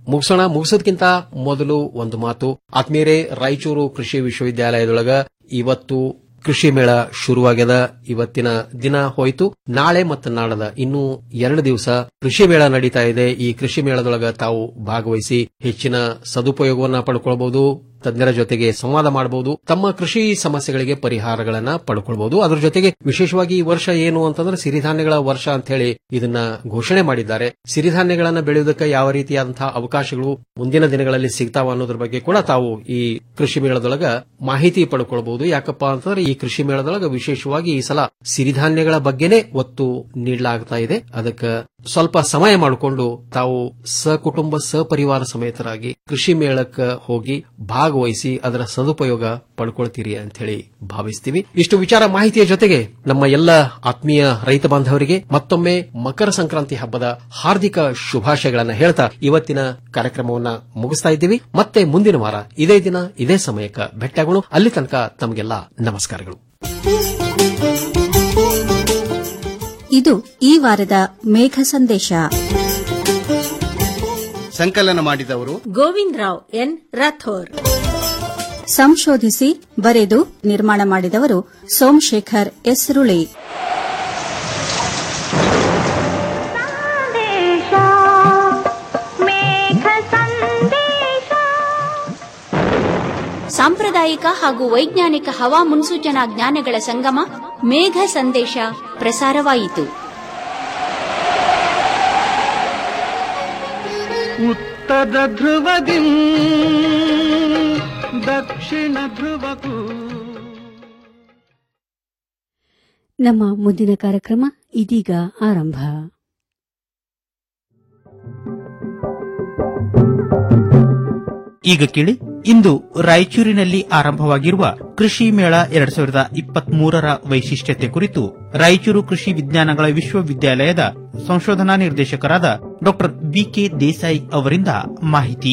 [SPEAKER 12] ಮುಗಿಸೋಣ ಮುಗಿಸೋದಕ್ಕಿಂತ ಮೊದಲು ಒಂದು ಮಾತು ಆತ್ಮೀಯರೇ ರಾಯಚೂರು ಕೃಷಿ ವಿಶ್ವವಿದ್ಯಾಲಯದೊಳಗ ಇವತ್ತು ಕೃಷಿ ಮೇಳ ಶುರುವಾಗ್ಯದ ಇವತ್ತಿನ ದಿನ ಹೋಯ್ತು ನಾಳೆ ಮತ್ತು ನಾಡದ ಇನ್ನೂ ಎರಡು ದಿವಸ ಕೃಷಿ ಮೇಳ ನಡೀತಾ ಇದೆ ಈ ಕೃಷಿ ಮೇಳದೊಳಗ ತಾವು ಭಾಗವಹಿಸಿ ಹೆಚ್ಚಿನ ಸದುಪಯೋಗವನ್ನ ಪಡ್ಕೊಳ್ಬಹುದು ತಜ್ಞರ ಜೊತೆಗೆ ಸಂವಾದ ಮಾಡಬಹುದು ತಮ್ಮ ಕೃಷಿ ಸಮಸ್ಯೆಗಳಿಗೆ ಪರಿಹಾರಗಳನ್ನ ಪಡ್ಕೊಳ್ಬಹುದು ಅದರ ಜೊತೆಗೆ ವಿಶೇಷವಾಗಿ ಈ ವರ್ಷ ಏನು ಅಂತಂದ್ರೆ ಸಿರಿಧಾನ್ಯಗಳ ವರ್ಷ ಅಂತ ಹೇಳಿ ಇದನ್ನ ಘೋಷಣೆ ಮಾಡಿದ್ದಾರೆ ಸಿರಿಧಾನ್ಯಗಳನ್ನ ಬೆಳೆಯುವುದಕ್ಕೆ ಯಾವ ರೀತಿಯಾದಂತಹ ಅವಕಾಶಗಳು ಮುಂದಿನ ದಿನಗಳಲ್ಲಿ ಸಿಗ್ತಾವ ಅನ್ನೋದ್ರ ಬಗ್ಗೆ ಕೂಡ ತಾವು ಈ ಕೃಷಿ ಮೇಳದೊಳಗ ಮಾಹಿತಿ ಪಡ್ಕೊಳ್ಬಹುದು ಯಾಕಪ್ಪ ಅಂತಂದ್ರೆ ಈ ಕೃಷಿ ಮೇಳದೊಳಗ ವಿಶೇಷವಾಗಿ ಈ ಸಲ ಸಿರಿಧಾನ್ಯಗಳ ಬಗ್ಗೆನೇ ಒತ್ತು ನೀಡಲಾಗ್ತಾ ಇದೆ ಅದಕ್ಕೆ ಸ್ವಲ್ಪ ಸಮಯ ಮಾಡಿಕೊಂಡು ತಾವು ಸಕುಟುಂಬ ಸಪರಿವಾರ ಸಮೇತರಾಗಿ ಕೃಷಿ ಮೇಳಕ್ಕೆ ಹೋಗಿ ಭಾಗವಹಿಸಿ ಅದರ ಸದುಪಯೋಗ ಪಡ್ಕೊಳ್ತೀರಿ ಅಂತ ಹೇಳಿ ಭಾವಿಸ್ತೀವಿ ಇಷ್ಟು ವಿಚಾರ ಮಾಹಿತಿಯ ಜೊತೆಗೆ ನಮ್ಮ ಎಲ್ಲ ಆತ್ಮೀಯ ರೈತ ಬಾಂಧವರಿಗೆ ಮತ್ತೊಮ್ಮೆ ಮಕರ ಸಂಕ್ರಾಂತಿ ಹಬ್ಬದ ಹಾರ್ದಿಕ ಶುಭಾಶಯಗಳನ್ನ ಹೇಳ್ತಾ ಇವತ್ತಿನ ಕಾರ್ಯಕ್ರಮವನ್ನ ಮುಗಿಸ್ತಾ ಇದ್ದೀವಿ ಮತ್ತೆ ಮುಂದಿನ ವಾರ ಇದೇ ದಿನ ಇದೇ ಸಮಯಕ್ಕೆ ಭೇಟಿಯಾಗೋಣ ಅಲ್ಲಿ ತನಕ ತಮಗೆಲ್ಲ ನಮಸ್ಕಾರಗಳು
[SPEAKER 13] ಇದು ಈ ವಾರದ ಮೇಘ ಸಂದೇಶ
[SPEAKER 14] ಸಂಕಲನ ಮಾಡಿದವರು
[SPEAKER 15] ಗೋವಿಂದ್ ರಾವ್ ಎನ್ ರಾಥೋರ್
[SPEAKER 13] ಸಂಶೋಧಿಸಿ ಬರೆದು ನಿರ್ಮಾಣ ಮಾಡಿದವರು ಸೋಮಶೇಖರ್ ಎಸ್ರುಳಿ
[SPEAKER 11] ಸಾಂಪ್ರದಾಯಿಕ ಹಾಗೂ ವೈಜ್ಞಾನಿಕ ಹವಾ ಮುನ್ಸೂಚನಾ ಜ್ಞಾನಗಳ ಸಂಗಮ ಮೇಘ ಸಂದೇಶ ಪ್ರಸಾರವಾಯಿತು
[SPEAKER 2] ಉತ್ತರ ಧ್ರುವದಿ ದಕ್ಷಿಣ ಧ್ರುವಕ್ಕೂ
[SPEAKER 1] ನಮ್ಮ ಮುಂದಿನ ಕಾರ್ಯಕ್ರಮ ಇದೀಗ ಆರಂಭ
[SPEAKER 16] ಈಗ ಕೇಳಿ ಇಂದು ರಾಯಚೂರಿನಲ್ಲಿ ಆರಂಭವಾಗಿರುವ ಕೃಷಿ ಮೇಳ ಎರಡ್ ಸಾವಿರದ ಇಪ್ಪತ್ತ್ ಮೂರರ ವೈಶಿಷ್ಟ್ಯತೆ ಕುರಿತು ರಾಯಚೂರು ಕೃಷಿ ವಿಜ್ಞಾನಗಳ ವಿಶ್ವವಿದ್ಯಾಲಯದ ಸಂಶೋಧನಾ ನಿರ್ದೇಶಕರಾದ ಡಾ ಬಿಕೆ ದೇಸಾಯಿ ಅವರಿಂದ ಮಾಹಿತಿ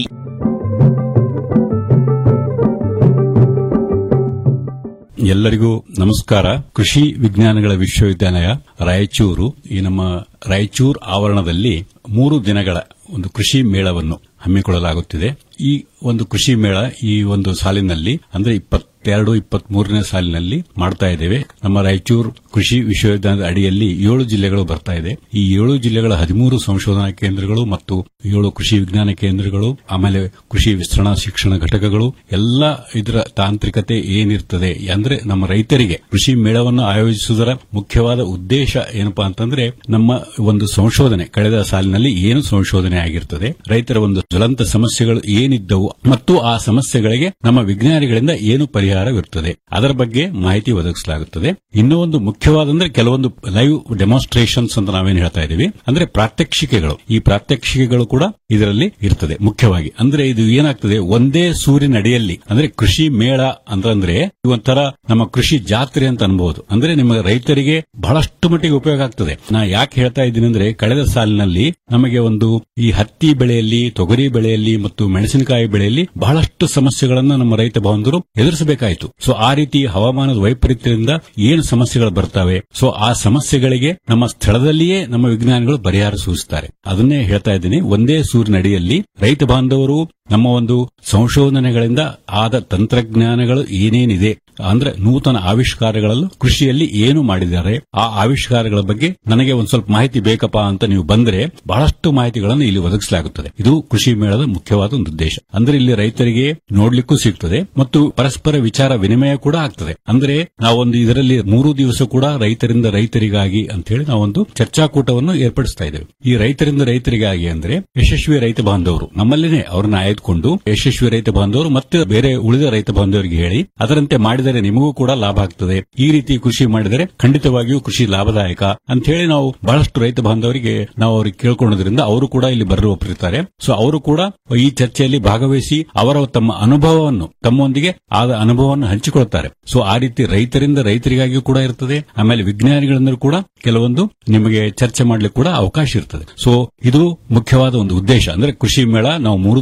[SPEAKER 17] ಎಲ್ಲರಿಗೂ ನಮಸ್ಕಾರ ಕೃಷಿ ವಿಜ್ಞಾನಗಳ ವಿಶ್ವವಿದ್ಯಾಲಯ ರಾಯಚೂರು ಈ ನಮ್ಮ ರಾಯಚೂರು ಆವರಣದಲ್ಲಿ ಮೂರು ದಿನಗಳ ಒಂದು ಕೃಷಿ ಮೇಳವನ್ನು ಹಮ್ಮಿಕೊಳ್ಳಲಾಗುತ್ತಿದೆ ಈ ಒಂದು ಕೃಷಿ ಮೇಳ ಈ ಒಂದು ಸಾಲಿನಲ್ಲಿ ಅಂದ್ರೆ ಇಪ್ಪತ್ತೆರಡು ಇಪ್ಪತ್ತ್ ಮೂರನೇ ಸಾಲಿನಲ್ಲಿ ಮಾಡ್ತಾ ಇದ್ದೇವೆ ನಮ್ಮ ರಾಯಚೂರು ಕೃಷಿ ವಿಶ್ವವಿದ್ಯಾಲಯದ ಅಡಿಯಲ್ಲಿ ಏಳು ಜಿಲ್ಲೆಗಳು ಬರ್ತಾ ಇದೆ ಈ ಏಳು ಜಿಲ್ಲೆಗಳ ಹದಿಮೂರು ಸಂಶೋಧನಾ ಕೇಂದ್ರಗಳು ಮತ್ತು ಏಳು ಕೃಷಿ ವಿಜ್ಞಾನ ಕೇಂದ್ರಗಳು ಆಮೇಲೆ ಕೃಷಿ ವಿಸ್ತರಣಾ ಶಿಕ್ಷಣ ಘಟಕಗಳು ಎಲ್ಲ ಇದರ ತಾಂತ್ರಿಕತೆ ಏನಿರ್ತದೆ ಅಂದ್ರೆ ನಮ್ಮ ರೈತರಿಗೆ ಕೃಷಿ ಮೇಳವನ್ನು ಆಯೋಜಿಸುವುದರ ಮುಖ್ಯವಾದ ಉದ್ದೇಶ ಏನಪ್ಪಾ ಅಂತಂದ್ರೆ ನಮ್ಮ ಒಂದು ಸಂಶೋಧನೆ ಕಳೆದ ಸಾಲಿನಲ್ಲಿ ಏನು ಸಂಶೋಧನೆ ಆಗಿರ್ತದೆ ರೈತರ ಒಂದು ಜ್ವಲಂತ ಸಮಸ್ಯೆಗಳು ಏನಿದ್ದವು ಮತ್ತು ಆ ಸಮಸ್ಯೆಗಳಿಗೆ ನಮ್ಮ ವಿಜ್ಞಾನಿಗಳಿಂದ ಏನು ಪರಿಹಾರವಿರುತ್ತದೆ ಅದರ ಬಗ್ಗೆ ಮಾಹಿತಿ ಒದಗಿಸಲಾಗುತ್ತದೆ ಇನ್ನೂ ಒಂದು ಮುಖ್ಯವಾದಂದ್ರೆ ಕೆಲವೊಂದು ಲೈವ್ ಡೆಮಾನ್ಸ್ಟ್ರೇಷನ್ಸ್ ಅಂತ ನಾವೇನು ಹೇಳ್ತಾ ಇದೀವಿ ಅಂದ್ರೆ ಪ್ರಾತ್ಯಕ್ಷಿಕೆಗಳು ಈ ಪ್ರಾತ್ಯಕ್ಷಿಕೆಗಳು ಕೂಡ ಇದರಲ್ಲಿ ಇರ್ತದೆ ಮುಖ್ಯವಾಗಿ ಅಂದ್ರೆ ಇದು ಏನಾಗ್ತದೆ ಒಂದೇ ಸೂರ್ಯನ ಅಡಿಯಲ್ಲಿ ಅಂದ್ರೆ ಕೃಷಿ ಮೇಳ ಅಂತಂದ್ರೆ ಇದು ಒಂಥರ ನಮ್ಮ ಕೃಷಿ ಜಾತ್ರೆ ಅಂತ ಅನ್ಬಹುದು ಅಂದ್ರೆ ನಿಮ್ಮ ರೈತರಿಗೆ ಬಹಳಷ್ಟು ಮಟ್ಟಿಗೆ ಉಪಯೋಗ ಆಗ್ತದೆ ನಾ ಯಾಕೆ ಹೇಳ್ತಾ ಇದ್ದೀನಿ ಅಂದ್ರೆ ಕಳೆದ ಸಾಲಿನಲ್ಲಿ ನಮಗೆ ಒಂದು ಈ ಹತ್ತಿ ಬೆಳೆಯಲ್ಲಿ ತೊಗರಿ ಬೆಳೆಯಲ್ಲಿ ಮತ್ತು ಮೆಣಸಿನಕಾಯಿ ಬೆಳೆಯಲ್ಲಿ ಬಹಳಷ್ಟು ಸಮಸ್ಯೆಗಳನ್ನು ನಮ್ಮ ರೈತ ಬಾಂಧವರು ಎದುರಿಸಬೇಕಾಯಿತು ಸೊ ಆ ರೀತಿ ಹವಾಮಾನದ ವೈಪರೀತ್ಯದಿಂದ ಏನು ಸಮಸ್ಯೆಗಳು ಬರ್ತವೆ ಸೊ ಆ ಸಮಸ್ಯೆಗಳಿಗೆ ನಮ್ಮ ಸ್ಥಳದಲ್ಲಿಯೇ ನಮ್ಮ ವಿಜ್ಞಾನಿಗಳು ಪರಿಹಾರ ಸೂಚಿಸುತ್ತಾರೆ ಅದನ್ನೇ ಹೇಳ್ತಾ ಇದ್ದೀನಿ ಒಂದೇ ಸೂರಿನಡಿಯಲ್ಲಿ ರೈತ ಬಾಂಧವರು ನಮ್ಮ ಒಂದು ಸಂಶೋಧನೆಗಳಿಂದ ಆದ ತಂತ್ರಜ್ಞಾನಗಳು ಏನೇನಿದೆ ಅಂದ್ರೆ ನೂತನ ಆವಿಷ್ಕಾರಗಳಲ್ಲೂ ಕೃಷಿಯಲ್ಲಿ ಏನು ಮಾಡಿದ್ದಾರೆ ಆ ಆವಿಷ್ಕಾರಗಳ ಬಗ್ಗೆ ನನಗೆ ಒಂದು ಸ್ವಲ್ಪ ಮಾಹಿತಿ ಬೇಕಪ್ಪ ಅಂತ ನೀವು ಬಂದ್ರೆ ಬಹಳಷ್ಟು ಮಾಹಿತಿಗಳನ್ನು ಇಲ್ಲಿ ಒದಗಿಸಲಾಗುತ್ತದೆ ಇದು ಕೃಷಿ ಮೇಳದ ಮುಖ್ಯವಾದ ಒಂದು ಉದ್ದೇಶ ಅಂದ್ರೆ ಇಲ್ಲಿ ರೈತರಿಗೆ ನೋಡ್ಲಿಕ್ಕೂ ಸಿಗ್ತದೆ ಮತ್ತು ಪರಸ್ಪರ ವಿಚಾರ ವಿನಿಮಯ ಕೂಡ ಆಗ್ತದೆ ಅಂದ್ರೆ ನಾವೊಂದು ಇದರಲ್ಲಿ ಮೂರು ದಿವಸ ಕೂಡ ರೈತರಿಂದ ರೈತರಿಗಾಗಿ ಅಂತ ಹೇಳಿ ನಾವೊಂದು ಚರ್ಚಾಕೂಟವನ್ನು ಏರ್ಪಡಿಸ್ತಾ ಇದ್ದೇವೆ ಈ ರೈತರಿಂದ ರೈತರಿಗಾಗಿ ಅಂದ್ರೆ ಯಶಸ್ವಿ ರೈತ ಬಾಂಧವರು ನಮ್ಮಲ್ಲಿನೇ ಅವ್ರನ್ನ ಆಯ್ದುಕೊಂಡು ಯಶಸ್ವಿ ರೈತ ಬಾಂಧವರು ಮತ್ತೆ ಬೇರೆ ಉಳಿದ ರೈತ ಬಾಂಧವರಿಗೆ ಹೇಳಿ ಅದರಂತೆ ಮಾಡಿದರೆ ನಿಮಗೂ ಕೂಡ ಲಾಭ ಆಗ್ತದೆ ಈ ರೀತಿ ಕೃಷಿ ಮಾಡಿದರೆ ಖಂಡಿತವಾಗಿಯೂ ಕೃಷಿ ಲಾಭದಾಯಕ ಅಂತ ಹೇಳಿ ನಾವು ಬಹಳಷ್ಟು ರೈತ ಬಾಂಧವರಿಗೆ ನಾವು ಅವ್ರಿಗೆ ಕೇಳ್ಕೊಳ್ಳೋದ್ರಿಂದ ಅವರು ಕೂಡ ಇಲ್ಲಿ ಬರಲು ಒಪ್ಪಿರ್ತಾರೆ ಸೊ ಅವರು ಕೂಡ ಈ ಚರ್ಚೆಯಲ್ಲಿ ಭಾಗವಹಿಸಿ ಅವರ ತಮ್ಮ ಅನುಭವವನ್ನು ತಮ್ಮೊಂದಿಗೆ ಆದ ಅನುಭವವನ್ನು ಹಂಚಿಕೊಳ್ತಾರೆ ಸೊ ಆ ರೀತಿ ರೈತರಿಂದ ರೈತರಿಗಾಗಿಯೂ ಕೂಡ ಇರ್ತದೆ ಆಮೇಲೆ ವಿಜ್ಞಾನಿಗಳಿಂದ ಕೂಡ ಕೆಲವೊಂದು ನಿಮಗೆ ಚರ್ಚೆ ಮಾಡ್ಲಿಕ್ಕೆ ಕೂಡ ಅವಕಾಶ ಇರ್ತದೆ ಸೊ ಇದು ಮುಖ್ಯವಾದ ಒಂದು ಉದ್ದೇಶ ಅಂದ್ರೆ ಕೃಷಿ ಮೇಳ ನಾವು ಮೂರು ದಿವಸ ಮಾಡುವ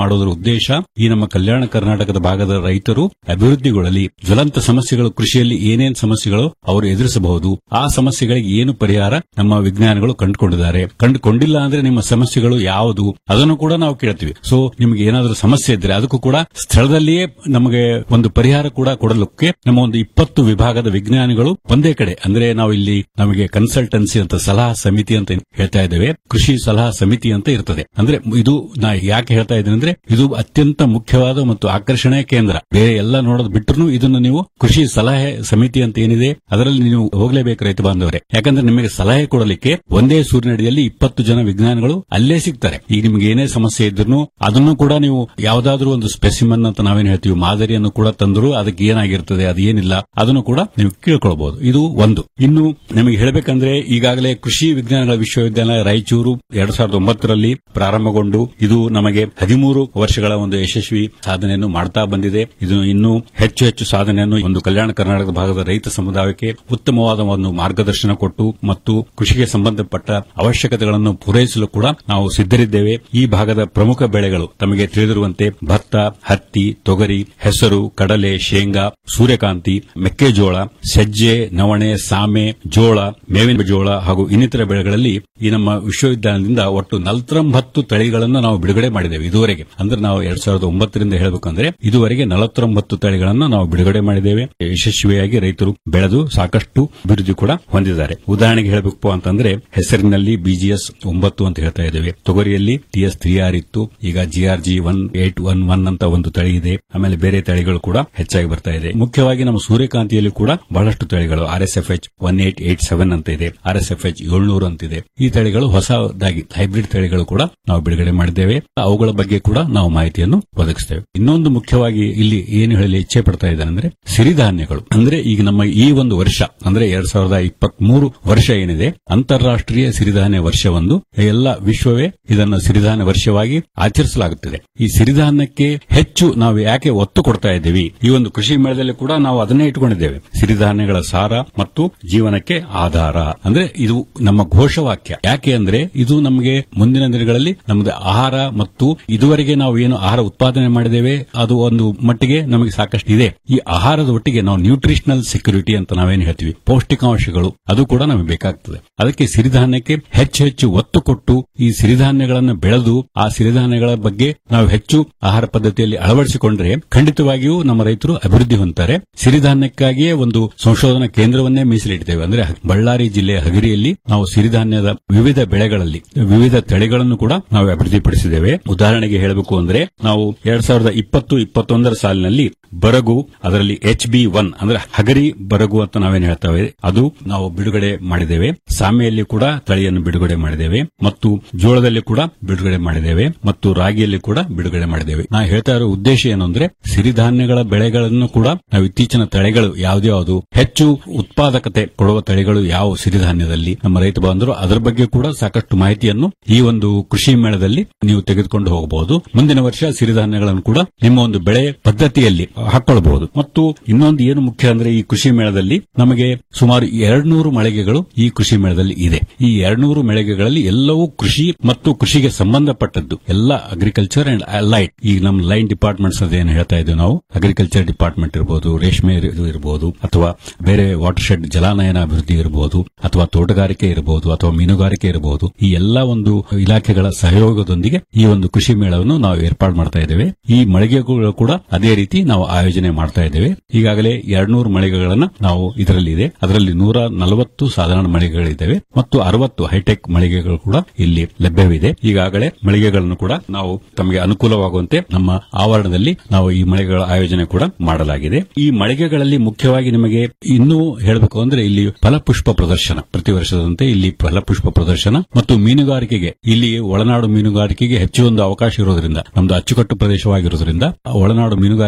[SPEAKER 17] ಮಾಡೋದ್ರ ಉದ್ದೇಶ ಈ ನಮ್ಮ ಕಲ್ಯಾಣ ಕರ್ನಾಟಕದ ಭಾಗದ ರೈತರು ಅಭಿವೃದ್ಧಿಗೊಳ್ಳಲಿ ಜ್ವಲಂತ ಸಮಸ್ಯೆಗಳು ಕೃಷಿಯಲ್ಲಿ ಏನೇನ್ ಸಮಸ್ಯೆಗಳು ಅವರು ಎದುರಿಸಬಹುದು ಆ ಸಮಸ್ಯೆಗಳಿಗೆ ಏನು ಪರಿಹಾರ ನಮ್ಮ ವಿಜ್ಞಾನಿಗಳು ಕಂಡುಕೊಂಡಿದ್ದಾರೆ ಕಂಡುಕೊಂಡಿಲ್ಲ ಅಂದ್ರೆ ನಿಮ್ಮ ಸಮಸ್ಯೆಗಳು ಯಾವುದು ಅದನ್ನು ಕೂಡ ನಾವು ಕೇಳ್ತೀವಿ ಸೊ ನಿಮಗೆ ಏನಾದರೂ ಸಮಸ್ಯೆ ಇದ್ರೆ ಅದಕ್ಕೂ ಕೂಡ ಸ್ಥಳದಲ್ಲಿಯೇ ನಮಗೆ ಒಂದು ಪರಿಹಾರ ಕೂಡ ಕೊಡಲಿಕ್ಕೆ ನಮ್ಮ ಒಂದು ಇಪ್ಪತ್ತು ವಿಭಾಗದ ವಿಜ್ಞಾನಿಗಳು ಒಂದೇ ಕಡೆ ಅಂದ್ರೆ ನಾವು ಇಲ್ಲಿ ನಮಗೆ ಕನ್ಸಲ್ಟೆನ್ಸಿ ಅಂತ ಸಲಹಾ ಸಮಿತಿ ಅಂತ ಹೇಳ್ತಾ ಇದ್ದೇವೆ ಕೃಷಿ ಸಲಹಾ ಸಮಿತಿ ಅಂತ ಇರ್ತದೆ ಅಂದ್ರೆ ಇದು ನಾ ಯಾಕೆ ಹೇಳ್ತಾ ಇದ್ದೇನೆ ಅಂದ್ರೆ ಇದು ಅತ್ಯಂತ ಮುಖ್ಯವಾದ ಮತ್ತು ಆಕರ್ಷಣೆಯ ಕೇಂದ್ರ ಬೇರೆ ಎಲ್ಲ ನೋಡೋದು ಬಿಟ್ಟರು ಇದನ್ನು ನೀವು ಕೃಷಿ ಸಲಹೆ ಸಮಿತಿ ಅಂತ ಏನಿದೆ ಅದರಲ್ಲಿ ನೀವು ಹೋಗಲೇಬೇಕು ರೈತ ಬಾಂಧವರೇ ಯಾಕಂದ್ರೆ ನಿಮಗೆ ಸಲಹೆ ಕೊಡಲಿಕ್ಕೆ ಒಂದೇ ಸೂರ್ಯನಡಿಯಲ್ಲಿ ಇಪ್ಪತ್ತು ಜನ ವಿಜ್ಞಾನಿಗಳು ಅಲ್ಲೇ ಸಿಗ್ತಾರೆ ಈಗ ನಿಮ್ಗೆ ಏನೇ ಸಮಸ್ಯೆ ಇದ್ರು ಅದನ್ನು ಕೂಡ ನೀವು ಯಾವ್ದಾದ್ರೂ ಒಂದು ಸ್ಪೆಸಿಮನ್ ಅಂತ ನಾವೇನು ಹೇಳ್ತೀವಿ ಮಾದರಿಯನ್ನು ಕೂಡ ತಂದ್ರು ಅದಕ್ಕೆ ಏನಾಗಿರ್ತದೆ ಅದು ಏನಿಲ್ಲ ಅದನ್ನು ಕೂಡ ನೀವು ಕೇಳ್ಕೊಳ್ಬಹುದು ಇದು ಒಂದು ಇನ್ನು ನಿಮಗೆ ಹೇಳಬೇಕಂದ್ರೆ ಈಗಾಗಲೇ ಕೃಷಿ ವಿಜ್ಞಾನಗಳ ವಿಶ್ವವಿದ್ಯಾಲಯ ರಾಯಚೂರು ಎರಡ್ ಸಾವಿರದ ಒಂಬತ್ತರಲ್ಲಿ ಪ್ರಾರಂಭಗೊಂಡು ಇದು ನಮಗೆ ಹದಿಮೂರು ವರ್ಷಗಳ ಒಂದು ಯಶಸ್ವಿ ಸಾಧನೆಯನ್ನು ಮಾಡ್ತಾ ಬಂದಿದೆ ಇದು ಇನ್ನೂ ಹೆಚ್ಚು ಹೆಚ್ಚು ಸಾಧನೆಯನ್ನು ಒಂದು ಕಲ್ಯಾಣ ಕರ್ನಾಟಕದ ಭಾಗದ ರೈತ ಸಮುದಾಯಕ್ಕೆ ಉತ್ತಮವಾದ ಒಂದು ಮಾರ್ಗದರ್ಶನ ಕೊಟ್ಟು ಮತ್ತು ಕೃಷಿಗೆ ಸಂಬಂಧಪಟ್ಟ ಅವಶ್ಯಕತೆಗಳನ್ನು ಪೂರೈಸಲು ಕೂಡ ನಾವು ಸಿದ್ದರಿದ್ದೇವೆ ಈ ಭಾಗದ ಪ್ರಮುಖ ಬೆಳೆಗಳು ತಮಗೆ ತಿಳಿದಿರುವಂತೆ ಭತ್ತ ಹತ್ತಿ ತೊಗರಿ ಹೆಸರು ಕಡಲೆ ಶೇಂಗಾ ಸೂರ್ಯಕಾಂತಿ ಮೆಕ್ಕೆಜೋಳ ಸಜ್ಜೆ ನವಣೆ ಸಾಮೆ ಜೋಳ ಮೇವಿನ ಜೋಳ ಹಾಗೂ ಇನ್ನಿತರ ಬೆಳೆಗಳಲ್ಲಿ ಈ ನಮ್ಮ ವಿಶ್ವವಿದ್ಯಾಲಯದಿಂದ ಒಟ್ಟು ನಲವತ್ತೊಂಬತ್ತು ತಳಿಗಳನ್ನು ನಾವು ಬಿಡುಗಡೆ ಮಾಡಿದ್ದೇವೆ ಇದುವರೆಗೆ ಅಂದ್ರೆ ನಾವು ಎರಡ್ ಸಾವಿರದ ಒಂಬತ್ತರಿಂದ ಹೇಳಬೇಕಂದ್ರೆ ಇದುವರೆಗೆ ನಲವತ್ತೊಂಬತ್ತು ತಳಿಗಳನ್ನು ನಾವು ಬಿಡುಗಡೆ ಮಾಡಿದ್ದೇವೆ ಯಶಸ್ವಿಯಾಗಿ ರೈತರು ಬೆಳೆದು ಸಾಕಷ್ಟು ಅಭಿವೃದ್ಧಿ ಕೂಡ ಹೊಂದಿದ್ದಾರೆ ಉದಾಹರಣೆಗೆ ಹೇಳಬೇಕು ಅಂತಂದ್ರೆ ಹೆಸರಿನಲ್ಲಿ ಬಿಜಿಎಸ್ ಒಂಬತ್ತು ಅಂತ ಹೇಳ್ತಾ ಇದ್ದೇವೆ ತೊಗರಿಯಲ್ಲಿ ಟಿಎಸ್ ತ್ರೀ ಆರ್ ಇತ್ತು ಈಗ GR G one eight one one ಅಂತ ಒಂದು ತಳಿ ಇದೆ ಆಮೇಲೆ ಬೇರೆ ತಳಿಗಳು ಕೂಡ ಹೆಚ್ಚಾಗಿ ಬರ್ತಾ ಇದೆ ಮುಖ್ಯವಾಗಿ ನಮ್ಮ ಸೂರ್ಯಕಾಂತಿಯಲ್ಲಿ ಕೂಡ ಬಹಳಷ್ಟು ತಳಿಗಳು R S F H one eight eight seven ಅಂತ ಇದೆ ಆರ್ ಎಸ್ ಎಫ್ ಎಚ್ ಏಳ್ನೂರು ಅಂತಿದೆ ಈ ತಳಿಗಳು ಹೊಸದಾಗಿ ಹೈಬ್ರಿಡ್ ತಳಿಗಳು ಕೂಡ ನಾವು ಬಿಡುಗಡೆ ಮಾಡಿದ್ದೇವೆ ಅವುಗಳ ಬಗ್ಗೆ ಕೂಡ ನಾವು ಮಾಹಿತಿಯನ್ನು ಒದಗಿಸ್ತೇವೆ ಇನ್ನೊಂದು ಮುಖ್ಯವಾಗಿ ಇಲ್ಲಿ ಏನು ಹೇಳಲಿ ಇಚ್ಛೆ ಪಡ್ತಾ ಇದ್ದಾರೆ ಅಂದ್ರೆ ಸಿರಿಧಾನ್ಯಗಳು ಅಂದ್ರೆ ಈಗ ನಮ್ಮ ಈ ಒಂದು ವರ್ಷ ಅಂದ್ರೆ ಎರಡ್ ಸಾವಿರದ ಇಪ್ಪತ್ತ್ ಮೂರು ವರ್ಷ ಏನಿದೆ ಅಂತಾರಾಷ್ಟ್ರೀಯ ಸಿರಿಧಾನ್ಯ ವರ್ಷವೊಂದು ಎಲ್ಲ ವಿಶ್ವವೇ ಇದನ್ನು ಸಿರಿಧಾನ್ಯ ವರ್ಷವಾಗಿ ಆಚರಿಸಲಾಗುತ್ತಿದೆ ಈ ಸಿರಿಧಾನ್ಯಕ್ಕೆ ಹೆಚ್ಚು ನಾವು ಯಾಕೆ ಒತ್ತು ಕೊಡ್ತಾ ಇದ್ದೀವಿ ಈ ಒಂದು ಕೃಷಿ ಮೇಳದಲ್ಲಿ ಕೂಡ ನಾವು ಅದನ್ನೇ ಇಟ್ಕೊಂಡಿದ್ದೇವೆ ಸಿರಿಧಾನ್ಯಗಳ ಸಾರ ಮತ್ತು ಜೀವನಕ್ಕೆ ಆಧಾರ ಅಂದ್ರೆ ಇದು ನಮ್ಮ ಘೋಷವಾಕ್ಯ ಯಾಕೆ ಅಂದ್ರೆ ಇದು ನಮಗೆ ಮುಂದಿನ ದಿನಗಳಲ್ಲಿ ನಮ್ಮದು ಆಹಾರ ಮತ್ತು ಇದುವರೆಗೆ ನಾವು ಏನು ಆಹಾರ ಉತ್ಪಾದನೆ ಮಾಡಿದ್ದೇವೆ ಅದು ಒಂದು ಮಟ್ಟಿಗೆ ನಮಗೆ ಸಾಕಷ್ಟು ಇದೆ ಈ ಆಹಾರದ ಒಟ್ಟಿಗೆ ನಾವು ನ್ಯೂಟ್ರಿಷನಲ್ ಸೆಕ್ಯೂರಿಟಿ ಅಂತ ನಾವೇನು ಹೇಳ್ತೀವಿ ಪೌಷ್ಟಿಕಾಂಶಗಳು ಅದು ಕೂಡ ನಮಗೆ ಬೇಕಾಗ್ತದೆ ಅದಕ್ಕೆ ಸಿರಿಧಾನ್ಯಕ್ಕೆ ಹೆಚ್ಚು ಹೆಚ್ಚು ಒತ್ತು ಕೊಟ್ಟು ಈ ಸಿರಿಧಾನ್ಯಗಳನ್ನು ಬೆಳೆದು ಆ ಸಿರಿಧಾನ್ಯಗಳ ಬಗ್ಗೆ ನಾವು ಹೆಚ್ಚು ಆಹಾರ ಪದ್ಧತಿಯಲ್ಲಿ ಅಳವಡಿಸಿಕೊಂಡ್ರೆ ಖಂಡಿತವಾಗಿಯೂ ನಮ್ಮ ರೈತರು ಅಭಿವೃದ್ಧಿ ಹೊಂದ್ತಾರೆ ಸಿರಿಧಾನ್ಯಕ್ಕಾಗಿಯೇ ಒಂದು ಸಂಶೋಧನಾ ಕೇಂದ್ರವನ್ನೇ ಮೀಸಲಿಟ್ಟಿದ್ದೇವೆ ಅಂದ್ರೆ ಬಳ್ಳಾರಿ ಜಿಲ್ಲೆಯ ಹಗರಿಯಲ್ಲಿ ನಾವು ಸಿರಿಧಾನ್ಯದ ವಿವಿಧ ಬೆಳೆಗಳಲ್ಲಿ ವಿವಿಧ ತಳಿಗಳನ್ನು ಕೂಡ ನಾವು ಅಭಿವೃದ್ಧಿಪಡಿಸಿದ್ದೇವೆ ಉದಾಹರಣೆಗೆ ಹೇಳಬೇಕು ಅಂದ್ರೆ ನಾವು ಎರಡ್ ಸಾವಿರದ ಇಪ್ಪತ್ತು ಇಪ್ಪತ್ತೊಂದರ ಸಾಲಿನಲ್ಲಿ ಬರಗು ಅದರಲ್ಲಿ ಎಚ್ ಬಿ ಒನ್ ಅಂದ್ರೆ ಹಗರಿ ಬರಗು ಅಂತ ನಾವೇನು ಹೇಳ್ತೇವೆ ಅದು ನಾವು ಬಿಡುಗಡೆ ಮಾಡಿದ್ದೇವೆ ಸಾಮೆಯಲ್ಲಿ ಕೂಡ ತಳಿಯನ್ನು ಬಿಡುಗಡೆ ಮಾಡಿದ್ದೇವೆ ಮತ್ತು ಜೋಳದಲ್ಲಿ ಕೂಡ ಬಿಡುಗಡೆ ಮಾಡಿದ್ದೇವೆ ಮತ್ತು ರಾಗಿಯಲ್ಲಿ ಕೂಡ ಬಿಡುಗಡೆ ಮಾಡಿದ್ದೇವೆ ನಾ ಹೇಳ್ತಾ ಇರೋ ಉದ್ದೇಶ ಏನು ಅಂದ್ರೆ ಸಿರಿಧಾನ್ಯಗಳ ಬೆಳೆಗಳನ್ನು ಕೂಡ ನಾವು ಇತ್ತೀಚಿನ ತಳಿಗಳು ಯಾವ್ದ್ಯಾವುದು ಹೆಚ್ಚು ಉತ್ಪಾದಕತೆ ಕೊಡುವ ತಳಿಗಳು ಯಾವ ಸಿರಿಧಾನ್ಯದಲ್ಲಿ ನಮ್ಮ ರೈತ ಬಾಂಧವರು ಅದರ ಬಗ್ಗೆ ಕೂಡ ಸಾಕಷ್ಟು ಮಾಹಿತಿಯನ್ನು ಈ ಒಂದು ಕೃಷಿ ಮೇಳದಲ್ಲಿ ನೀವು ತೆಗೆದುಕೊಂಡು ಹೋಗಬಹುದು ಮುಂದಿನ ವರ್ಷ ಸಿರಿಧಾನ್ಯಗಳನ್ನು ಕೂಡ ನಿಮ್ಮ ಒಂದು ಬೆಳೆ ಪದ್ಧತಿಯಲ್ಲಿ ಹಾಕೊಳ್ಳಬಹುದು ಮತ್ತು ಇನ್ನೊಂದು ಏನು ಮುಖ್ಯ ಅಂದ್ರೆ ಈ ಕೃಷಿ ಮೇಳದಲ್ಲಿ ನಮಗೆ ಸುಮಾರು ಎರಡ್ನೂರು ಮಳಿಗೆಗಳು ಈ ಕೃಷಿ ಮೇಳದಲ್ಲಿ ಇದೆ ಈ ಎರಡ್ನೂರು ಮಳಿಗೆಗಳಲ್ಲಿ ಎಲ್ಲವೂ ಕೃಷಿ ಮತ್ತು ಕೃಷಿಗೆ ಸಂಬಂಧಪಟ್ಟದ್ದು ಎಲ್ಲ ಅಗ್ರಿಕಲ್ಚರ್ ಅಂಡ್ ಲೈಟ್ ಈಗ ನಮ್ಮ ಲೈನ್ ಡಿಪಾರ್ಟ್ಮೆಂಟ್ಸ್ ಅಂತ ಏನು ಹೇಳ್ತಾ ಇದ್ದೇವೆ ನಾವು ಅಗ್ರಿಕಲ್ಚರ್ ಡಿಪಾರ್ಟ್ಮೆಂಟ್ ಇರಬಹುದು ರೇಷ್ಮೆ ಇದು ಇರಬಹುದು ಅಥವಾ ಬೇರೆ ವಾಟರ್ ಶೆಡ್ ಜಲಾನಯನ ಅಭಿವೃದ್ಧಿ ಇರಬಹುದು ಅಥವಾ ತೋಟಗಾರಿಕೆ ಇರಬಹುದು ಅಥವಾ ಮೀನುಗಾರಿಕೆ ಇರಬಹುದು ಈ ಎಲ್ಲ ಒಂದು ಇಲಾಖೆಗಳ ಸಹಯೋಗದೊಂದಿಗೆ ಈ ಒಂದು ಕೃಷಿ ಮೇಳವನ್ನು ನಾವು ಏರ್ಪಾಡು ಮಾಡ್ತಾ ಇದ್ದೇವೆ ಈ ಮಳಿಗೆಗಳು ಕೂಡ ಅದೇ ರೀತಿ ನಾವು ಆಯೋಜನೆ ಮಾಡ್ತಾ ಇದ್ದೇವೆ ಈಗಾಗಲೇ ಎರಡ್ನೂರು ಮಳಿಗೆಗಳನ್ನ ನಾವು ಇದರಲ್ಲಿ ಇದೆ ಅದರಲ್ಲಿ ನೂರ ನಲವತ್ತು ಸಾಧಾರಣ ಮಳಿಗೆಗಳಿದ್ದಾವೆ ಮತ್ತು ಅರವತ್ತು ಹೈಟೆಕ್ ಮಳಿಗೆಗಳು ಕೂಡ ಇಲ್ಲಿ ಲಭ್ಯವಿದೆ ಈಗಾಗಲೇ ಮಳಿಗೆಗಳನ್ನು ಕೂಡ ನಾವು ತಮಗೆ ಅನುಕೂಲವಾಗುವಂತೆ ನಮ್ಮ ಆವರಣದಲ್ಲಿ ನಾವು ಈ ಮಳಿಗೆಗಳ ಆಯೋಜನೆ ಕೂಡ ಮಾಡಲಾಗಿದೆ ಈ ಮಳಿಗೆಗಳಲ್ಲಿ ಮುಖ್ಯವಾಗಿ ನಿಮಗೆ ಇನ್ನೂ ಹೇಳಬೇಕು ಅಂದ್ರೆ ಇಲ್ಲಿ ಫಲಪುಷ್ಪ ಪ್ರದರ್ಶನ ಪ್ರತಿ ವರ್ಷದಂತೆ ಇಲ್ಲಿ ಫಲಪುಷ್ಪ ಪ್ರದರ್ಶನ ಮತ್ತು ಮೀನುಗಾರಿಕೆಗೆ ಇಲ್ಲಿ ಒಳನಾಡು ಮೀನುಗಾರಿಕೆಗೆ ಹೆಚ್ಚು ಒಂದು ಅವಕಾಶ ಇರೋದ್ರಿಂದ ನಮ್ದು ಅಚ್ಚುಕಟ್ಟು ಪ್ರದೇಶವಾಗಿರೋದ್ರಿಂದ ಒಳನಾಡು ಮೀನುಗಾರಿಕೆಗೂ ಕೂಡ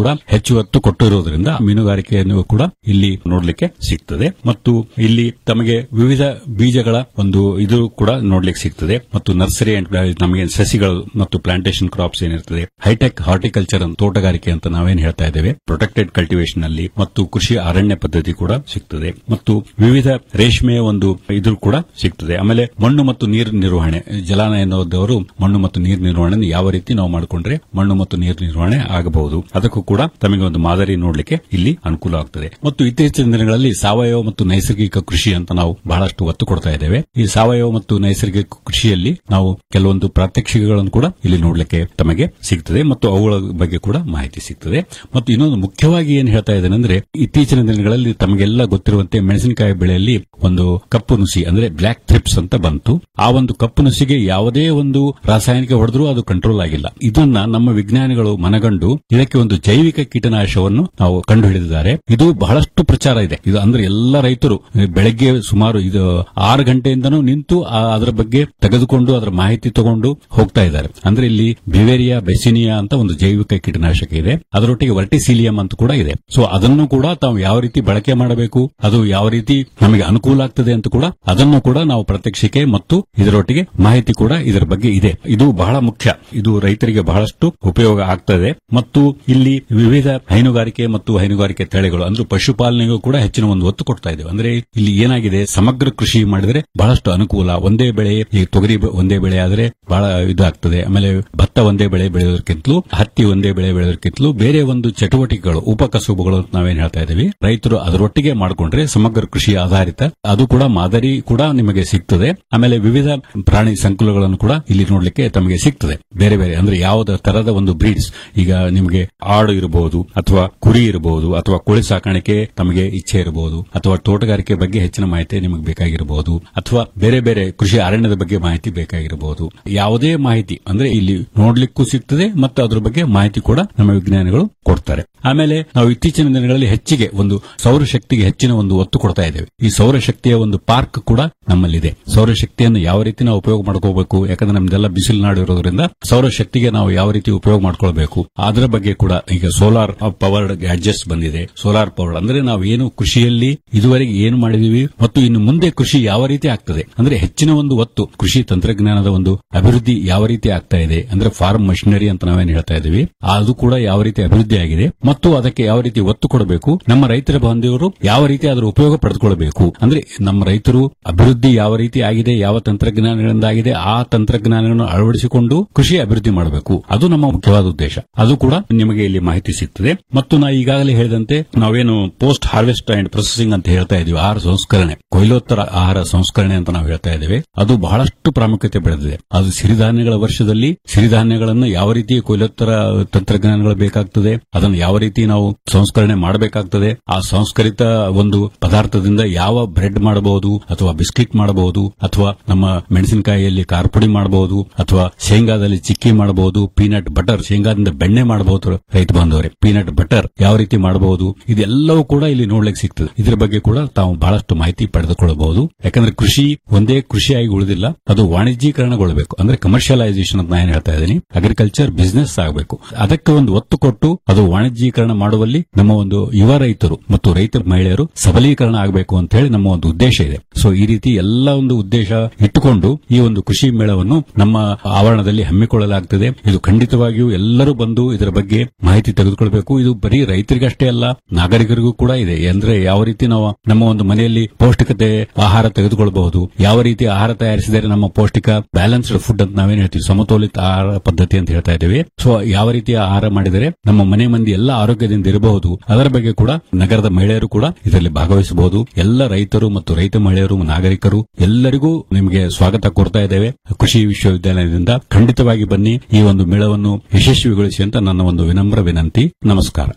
[SPEAKER 17] ಕೂಡ ಹೆಚ್ಚು ಒತ್ತು ಕೊಟ್ಟಿರುವುದರಿಂದ ಮೀನುಗಾರಿಕೆಯನ್ನು ಕೂಡ ಇಲ್ಲಿ ನೋಡ್ಲಿಕ್ಕೆ ಸಿಗ್ತದೆ ಮತ್ತು ಇಲ್ಲಿ ತಮಗೆ ವಿವಿಧ ಬೀಜಗಳ ಒಂದು ಇದು ಕೂಡ ನೋಡ್ಲಿಕ್ಕೆ ಸಿಗ್ತದೆ ಮತ್ತು ನರ್ಸರಿ ಅಂಡ್ ನಮಗೆ ಸಸಿಗಳು ಮತ್ತು ಪ್ಲಾಂಟೇಶನ್ ಕ್ರಾಪ್ಸ್ ಏನಿರ್ತದೆ ಹೈಟೆಕ್ ಹಾರ್ಟಿಕಲ್ಚರ್ ತೋಟಗಾರಿಕೆ ಅಂತ ನಾವೇನ್ ಹೇಳ್ತಾ ಇದ್ದೇವೆ ಪ್ರೊಟೆಕ್ಟೆಡ್ ಕಲ್ಟಿವೇಶನ್ ಅಲ್ಲಿ ಮತ್ತು ಕೃಷಿ ಅರಣ್ಯ ಪದ್ಧತಿ ಕೂಡ ಸಿಗ್ತದೆ ಮತ್ತು ವಿವಿಧ ರೇಷ್ಮೆಯ ಒಂದು ಇದು ಕೂಡ ಸಿಗ್ತದೆ ಆಮೇಲೆ ಮಣ್ಣು ಮತ್ತು ನೀರು ನಿರ್ವಹಣೆ ಜಲಾನಯನದವರು ಮಣ್ಣು ಮತ್ತು ನೀರು ನಿರ್ವಹಣೆ ಯಾವ ರೀತಿ ನಾವು ಮಾಡಿಕೊಂಡ್ರೆ ಮಣ್ಣು ಮತ್ತು ನೀರು ನಿರ್ವಹಣೆ ಆಗಬಹುದು ಅದಕ್ಕೂ ಕೂಡ ತಮಗೆ ಒಂದು ಮಾದರಿ ನೋಡ್ಲಿಕ್ಕೆ ಇಲ್ಲಿ ಅನುಕೂಲ ಆಗ್ತದೆ ಮತ್ತು ಇತ್ತೀಚಿನ ದಿನಗಳಲ್ಲಿ ಸಾವಯವ ಮತ್ತು ನೈಸರ್ಗಿಕ ಕೃಷಿ ಅಂತ ನಾವು ಬಹಳಷ್ಟು ಒತ್ತು ಕೊಡ್ತಾ ಇದ್ದೇವೆ ಈ ಸಾವಯವ ಮತ್ತು ನೈಸರ್ಗಿಕ ಕೃಷಿಯಲ್ಲಿ ನಾವು ಕೆಲವೊಂದು ಪ್ರಾತ್ಯಕ್ಷಿಕೆಗಳನ್ನು ಕೂಡ ಇಲ್ಲಿ ನೋಡ್ಲಿಕ್ಕೆ ತಮಗೆ ಸಿಗ್ತದೆ ಮತ್ತು ಅವುಗಳ ಬಗ್ಗೆ ಕೂಡ ಮಾಹಿತಿ ಸಿಗ್ತದೆ ಮತ್ತು ಇನ್ನೊಂದು ಮುಖ್ಯವಾಗಿ ಏನ್ ಹೇಳ್ತಾ ಇದ್ದೇನೆ ಅಂದ್ರೆ ಇತ್ತೀಚಿನ ದಿನಗಳಲ್ಲಿ ತಮಗೆಲ್ಲ ಗೊತ್ತಿರುವಂತೆ ಮೆಣಸಿನಕಾಯಿ ಬೆಳೆಯಲ್ಲಿ ಒಂದು ಕಪ್ಪು ನುಸಿ ಅಂದ್ರೆ ಬ್ಲಾಕ್ ಥ್ರಿಪ್ಸ್ ಅಂತ ಬಂತು ಆ ಒಂದು ಕಪ್ಪು ನುಸಿಗೆ ಯಾವುದೇ ಒಂದು ರಾಸಾಯನಿಕ ಹೊಡೆದ್ರೂ ಅದು ಕಂಟ್ರೋಲ್ ಆಗಿಲ್ಲ ಇದನ್ನ ನಮ್ಮ ವಿಜ್ಞಾನಿಗಳು ಮನಗಂಡು ಇದಕ್ಕೆ ಒಂದು ಜೈವಿಕ ಕೀಟನಾಶವನ್ನು ನಾವು ಕಂಡುಹಿಡಿದಿದ್ದಾರೆ ಇದು ಬಹಳಷ್ಟು ಪ್ರಚಾರ ಇದೆ ಇದು ಅಂದ್ರೆ ಎಲ್ಲ ರೈತರು ಬೆಳಗ್ಗೆ ಸುಮಾರು ಇದು ಆರು ಗಂಟೆಯಿಂದನೂ ನಿಂತು ಆ- ಅದರ ಬಗ್ಗೆ ತೆಗೆದುಕೊಂಡು ಅದರ ಮಾಹಿತಿ ತಗೊಂಡು ಹೋಗ್ತಾ ಇದ್ದಾರೆ ಅಂದ್ರೆ ಇಲ್ಲಿ ಬಿವೇರಿಯಾ ಬೆಸಿನಿಯಾ ಅಂತ ಒಂದು ಜೈವಿಕ ಕೀಟನಾಶಕ ಇದೆ ಅದರೊಟ್ಟಿಗೆ ವರ್ಟಿಸಿಲಿಯಂ ಅಂತ ಕೂಡ ಇದೆ ಸೊ ಅದನ್ನು ಕೂಡ ತಾವು ಯಾವ ರೀತಿ ಬಳಕೆ ಮಾಡಬೇಕು ಅದು ಯಾವ ರೀತಿ ನಮಗೆ ಅನುಕೂಲ ಆಗ್ತದೆ ಅಂತ ಕೂಡ ಅದನ್ನು ಕೂಡ ನಾವು ಪ್ರಾತ್ಯಕ್ಷಿಕೆ ಮತ್ತು ಇದರೊಟ್ಟಿಗೆ ಮಾಹಿತಿ ಕೂಡ ಇದರ ಬಗ್ಗೆ ಇದೆ ಇದು ಬಹಳ ಮುಖ್ಯ ಇದು ರೈತರಿಗೆ ಬಹಳಷ್ಟು ಉಪಯೋಗ ಆಗ್ತದೆ ಮತ್ತು ಇಲ್ಲಿ ವಿವಿಧ ಹೈನುಗಾರಿಕೆ ಮತ್ತು ಹೈನುಗಾರಿಕೆ ತಳಿಗಳು ಅಂದ್ರೆ ಪಶುಪಾಲನೆಗೂ ಕೂಡ ಹೆಚ್ಚಿನ ಒಂದು ಒತ್ತು ಕೊಡ್ತಾ ಇದ್ದೇವೆ ಅಂದ್ರೆ ಇಲ್ಲಿ ಏನಾಗಿದೆ ಸಮಗ್ರ ಕೃಷಿ ಮಾಡಿದ್ರೆ ಬಹಳಷ್ಟು ಅನುಕೂಲ ಒಂದೇ ಬೆಳೆ ಈ ತೊಗರಿ ಬೆ- ಒಂದೇ ಬೆಳೆ ಆದ್ರೆ ಬಹಳ ಇದಾಗ್ತದೆ ಆಮೇಲೆ ಭತ್ತ ಒಂದೇ ಬೆಳೆ ಬೆಳೆಯೋದಕ್ಕಿಂತಲೂ ಹತ್ತಿ ಒಂದೇ ಬೆಳೆ ಬೆಳೆಯೋದಕ್ಕಿಂತಲೂ ಬೇರೆ ಒಂದು ಚಟುವಟಿಕೆಗಳು ಉಪಕಸುಬುಗಳು ಅಂತ ನಾವೇನ್ ಹೇಳ್ತಾ ಇದ್ದೀವಿ ರೈತರು ಅದರೊಟ್ಟಿಗೆ ಮಾಡಿಕೊಂಡ್ರೆ ಸಮಗ್ರ ಕೃಷಿ ಆಧಾರಿತ ಅದು ಕೂಡ ಮಾದರಿ ಕೂಡ ನಿಮಗೆ ಸಿಗ್ತದೆ ಆಮೇಲೆ ವಿವಿಧ ಪ್ರಾಣಿ ಸಂಕುಲಗಳನ್ನು ಕೂಡ ಇಲ್ಲಿ ನೋಡ್ಲಿಕ್ಕೆ ತಮಗೆ ಸಿಗ್ತದೆ ಬೇರೆ ಬೇರೆ ಅಂದ್ರೆ ಯಾವುದ ತರದ ಒಂದು ಬ್ರೀಡ್ಸ್ ಈಗ ನಿಮಗೆ ಆಡು ಇರಬಹುದು ಅಥವಾ ಕುರಿ ಇರಬಹುದು ಅಥವಾ ಕೋಳಿ ಸಾಕಾಣಿಕೆ ತಮಗೆ ಇಚ್ಛೆ ಇರಬಹುದು ಅಥವಾ ತೋಟಗಾರಿಕೆ ಬಗ್ಗೆ ಹೆಚ್ಚಿನ ಮಾಹಿತಿ ನಿಮಗೆ ಬೇಕಾಗಿರಬಹುದು ಅಥವಾ ಬೇರೆ ಬೇರೆ ಕೃಷಿ ಅರಣ್ಯದ ಬಗ್ಗೆ ಮಾಹಿತಿ ಬೇಕಾಗಿರಬಹುದು ಯಾವುದೇ ಮಾಹಿತಿ ಅಂದ್ರೆ ಇಲ್ಲಿ ನೋಡ್ಲಿಕ್ಕೂ ಸಿಗ್ತದೆ ಮತ್ತು ಅದ್ರ ಬಗ್ಗೆ ಮಾಹಿತಿ ಕೂಡ ನಮ್ಮ ವಿಜ್ಞಾನಿಗಳು ಕೊಡ್ತಾರೆ ಆಮೇಲೆ ನಾವು ಇತ್ತೀಚಿನ ದಿನಗಳಲ್ಲಿ ಹೆಚ್ಚಿಗೆ ಒಂದು ಸೌರಶಕ್ತಿಗೆ ಹೆಚ್ಚಿನ ಒಂದು ಒತ್ತು ಕೊಡ್ತಾ ಇದ್ದೇವೆ ಈ ಸೌರಶಕ್ತಿಯ ಒಂದು ಪಾರ್ಕ್ ಕೂಡ ನಮ್ಮಲ್ಲಿದೆ ಸೌರಶಕ್ತಿಯನ್ನು ಯಾವ ರೀತಿ ನಾವು ಉಪಯೋಗ ಮಾಡ್ಕೋಬೇಕು ಯಾಕಂದ್ರೆ ನಮ್ದೆಲ್ಲ ಬಿಸಿಲು ನಾಡು ಇರೋದ್ರಿಂದ ಸೌರಶಕ್ತಿಗೆ ನಾವು ಯಾವ ರೀತಿ ಉಪಯೋಗ ಮಾಡ್ಕೊಳ್ಬೇಕು ಅದರ ಬಗ್ಗೆ ಕೂಡ ಈಗ ಸೋಲಾರ್ ಪವರ್ಡ್ ಗ್ಯಾಡ್ಜೆಟ್ಸ್ ಬಂದಿದೆ ಸೋಲಾರ್ ಪವರ್ ಅಂದ್ರೆ ನಾವು ಏನು ಕೃಷಿಯಲ್ಲಿ ಇದುವರೆಗೆ ಏನು ಮಾಡಿದೀವಿ ಮತ್ತು ಇನ್ನು ಮುಂದೆ ಕೃಷಿ ಯಾವ ರೀತಿ ಆಗ್ತದೆ ಅಂದ್ರೆ ಹೆಚ್ಚಿನ ಒಂದು ಒತ್ತು ಕೃಷಿ ತಂತ್ರಜ್ಞಾನದ ಒಂದು ಅಭಿವೃದ್ಧಿ ಯಾವ ರೀತಿ ಆಗ್ತಾ ಇದೆ ಅಂದ್ರೆ ಫಾರ್ಮ್ ಮಷಿನರಿ ಅಂತ ನಾವೇನು ಹೇಳ್ತಾ ಇದೀವಿ ಅದು ಕೂಡ ಯಾವ ರೀತಿ ಅಭಿವೃದ್ಧಿ ಆಗಿದೆ ಮತ್ತು ಅದಕ್ಕೆ ಯಾವ ರೀತಿ ಒತ್ತು ಕೊಡಬೇಕು ನಮ್ಮ ರೈತರ ಬಾಂಧವರು ಯಾವ ರೀತಿ ಅದರ ಉಪಯೋಗ ಪಡೆದುಕೊಳ್ಳಬೇಕು ಅಂದ್ರೆ ನಮ್ಮ ರೈತರು ಅಭಿವೃದ್ಧಿ ಯಾವ ರೀತಿ ಆಗಿದೆ ಯಾವ ತಂತ್ರಜ್ಞಾನಗಳಿಂದ ಆಗಿದೆ ಆ ತಂತ್ರಜ್ಞಾನಗಳನ್ನು ಅಳವಡಿಸಿಕೊಂಡು ಕೃಷಿ ಅಭಿವೃದ್ಧಿ ಮಾಡಬೇಕು ಅದು ನಮ್ಮ ಮುಖ್ಯವಾದ ಉದ್ದೇಶ ಅದು ಕೂಡ ನಿಮಗೆ ಇಲ್ಲಿ ಮಾಹಿತಿ ಸಿಗ್ತದೆ ಮತ್ತು ನಾ ಈಗಾಗಲೇ ಹೇಳಿದಂತೆ ನಾವೇನು ಪೋಸ್ಟ್ ಹಾರ್ವೆಸ್ಟ್ ಅಂಡ್ ಪ್ರೊಸೆಸಿಂಗ್ ಅಂತ ಹೇಳ್ತಾ ಇದೀವಿ ಆಹಾರ ಸಂಸ್ಕರಣೆ ಕೊಯ್ಲೋತ್ತರ ಆಹಾರ ಸಂಸ್ಕರಣೆ ಅಂತ ನಾವು ಹೇಳ್ತಾ ಇದ್ದೇವೆ ಅದು ಬಹಳಷ್ಟು ಪ್ರಾಮುಖ್ಯತೆ ಬೆಳೆದಿದೆ ಅದು ಸಿರಿಧಾನ್ಯಗಳ ವರ್ಷದಲ್ಲಿ ಸಿರಿಧಾನ್ಯಗಳನ್ನು ಯಾವ ರೀತಿ ಕೊಯ್ಲೋತ್ತರ ತಂತ್ರಜ್ಞಾನಗಳು ಬೇಕಾಗ್ತದೆ ಅದನ್ನು ಯಾವ ರೀತಿ ನಾವು ಸಂಸ್ಕರಣೆ ಮಾಡಬೇಕಾಗ್ತದೆ ಆ ಸಂಸ್ಕರಿತ ಒಂದು ಪದಾರ್ಥದಿಂದ ಯಾವ ಬ್ರೆಡ್ ಮಾಡಬಹುದು ಅಥವಾ ಬಿಸ್ಕಿಟ್ ಮಾಡಬಹುದು ಅಥವಾ ನಮ್ಮ ಮೆಣಸಿನಕಾಯಿಯಲ್ಲಿ ಖಾರಪುಡಿ ಮಾಡಬಹುದು ಅಥವಾ ಶೇಂಗಾದಲ್ಲಿ ಚಿಕ್ಕಿ ಮಾಡಬಹುದು ಪೀನಟ್ ಬಟರ್ ಶೇಂಗಾದಿಂದ ಬೆಣ್ಣೆ ಮಾಡಬಹುದು ರೈತ ಬಾಂಧವರೇ ಪೀನಟ್ ಬಟರ್ ಯಾವ ರೀತಿ ಮಾಡಬಹುದು ಇದೆಲ್ಲವೂ ಕೂಡ ಇಲ್ಲಿ ನೋಡ್ಲಿಕ್ಕೆ ಸಿಗ್ತದೆ ಇದರ ಬಗ್ಗೆ ಕೂಡ ತಾವು ಬಹಳಷ್ಟು ಮಾಹಿತಿ ಪಡೆದುಕೊಳ್ಳಬಹುದು ಯಾಕಂದ್ರೆ ಕೃಷಿ ಒಂದೇ ಕೃಷಿಯಾಗಿ ಉಳಿದಿಲ್ಲ ಅದು ವಾಣಿಜ್ಯೀಕರಣಗೊಳ್ಳಬೇಕು ಅಂದ್ರೆ ಕಮರ್ಷಿಯಲೈಸೇಷನ್ ಅಂತ ನಾನು ಹೇಳ್ತಾ ಇದ್ದೀನಿ ಅಗ್ರಿಕಲ್ಚರ್ ಬಿಸಿನೆಸ್ ಆಗಬೇಕು ಅದಕ್ಕೆ ಒಂದು ಒತ್ತು ಕೊಟ್ಟು ಅದು ವಾಣಿಜ್ಯೀಕರಣ ಮಾಡುವಲ್ಲಿ ನಮ್ಮ ಒಂದು ಯುವ ರೈತರು ಮತ್ತು ರೈತ ಮಹಿಳೆಯರು ಸಬಲೀಕರಣ ಆಗಬೇಕು ಅಂತ ಹೇಳಿ ನಮ್ಮ ಒಂದು ಉದ್ದೇಶ ಇದೆ ಸೊ ಈ ರೀತಿ ಎಲ್ಲ ಒಂದು ಉದ್ದೇಶ ಇಟ್ಟುಕೊಂಡು ಈ ಒಂದು ಕೃಷಿ ಮೇಳವನ್ನು ನಮ್ಮ ಆವರಣದಲ್ಲಿ ಹಮ್ಮಿಕೊಳ್ಳಲಾಗುತ್ತದೆ ಇದು ಖಂಡಿತವಾಗಿಯೂ ಎಲ್ಲರೂ ಬಂದು ಇದರ ಬಗ್ಗೆ ಮಾಹಿತಿ ತೆಗೆದುಕೊಳ್ಬೇಕು ಇದು ಬರೀ ರೈತರಿಗಷ್ಟೇ ಅಲ್ಲ ನಾಗರಿಕರಿಗೂ ಕೂಡ ಇದೆ ಅಂದ್ರೆ ಯಾವ ರೀತಿ ನಾವು ನಮ್ಮ ಒಂದು ಮನೆಯಲ್ಲಿ ಪೌಷ್ಟಿಕತೆ ಆಹಾರ ತೆಗೆದುಕೊಳ್ಳಬಹುದು ಯಾವ ರೀತಿ ಆಹಾರ ತಯಾರಿಸಿದರೆ ನಮ್ಮ ಪೌಷ್ಟಿಕ ಬ್ಯಾಲೆನ್ಸ್ಡ್ ಫುಡ್ ಅಂತ ನಾವೇನ್ ಹೇಳ್ತೀವಿ ಸಮತೋಲಿತ ಆಹಾರ ಪದ್ಧತಿ ಅಂತ ಹೇಳ್ತಾ ಇದ್ದೇವೆ ಸೊ ಯಾವ ರೀತಿಯ ಆಹಾರ ಮಾಡಿದರೆ ನಮ್ಮ ಮನೆ ಮಂದಿ ಎಲ್ಲ ಆರೋಗ್ಯದಿಂದ ಇರಬಹುದು ಅದರ ಬಗ್ಗೆ ಕೂಡ ನಗರದ ಮಹಿಳೆಯರು ಕೂಡ ಇದರಲ್ಲಿ ಭಾಗವಹಿಸಬಹುದು ಎಲ್ಲ ರೈತರು ಮತ್ತು ರೈತ ಮಹಿಳೆಯರು ನಾಗರಿಕರು ಎಲ್ಲರಿಗೂ ನಿಮಗೆ ಸ್ವಾಗತ ಕೋರ್ತಾ ಇದ್ದೇವೆ ಕೃಷಿ ವಿಶ್ವವಿದ್ಯಾಲಯದಿಂದ ಖಂಡಿತವಾಗಿ ಬನ್ನಿ ಈ ಒಂದು ಮೇಳವನ್ನು ಯಶಸ್ವಿಗೊಳಿಸಿ ಅಂತ ನನ್ನ ಒಂದು ವಿನಮ್ರ ವಿನಂತಿ ನಮಸ್ಕಾರ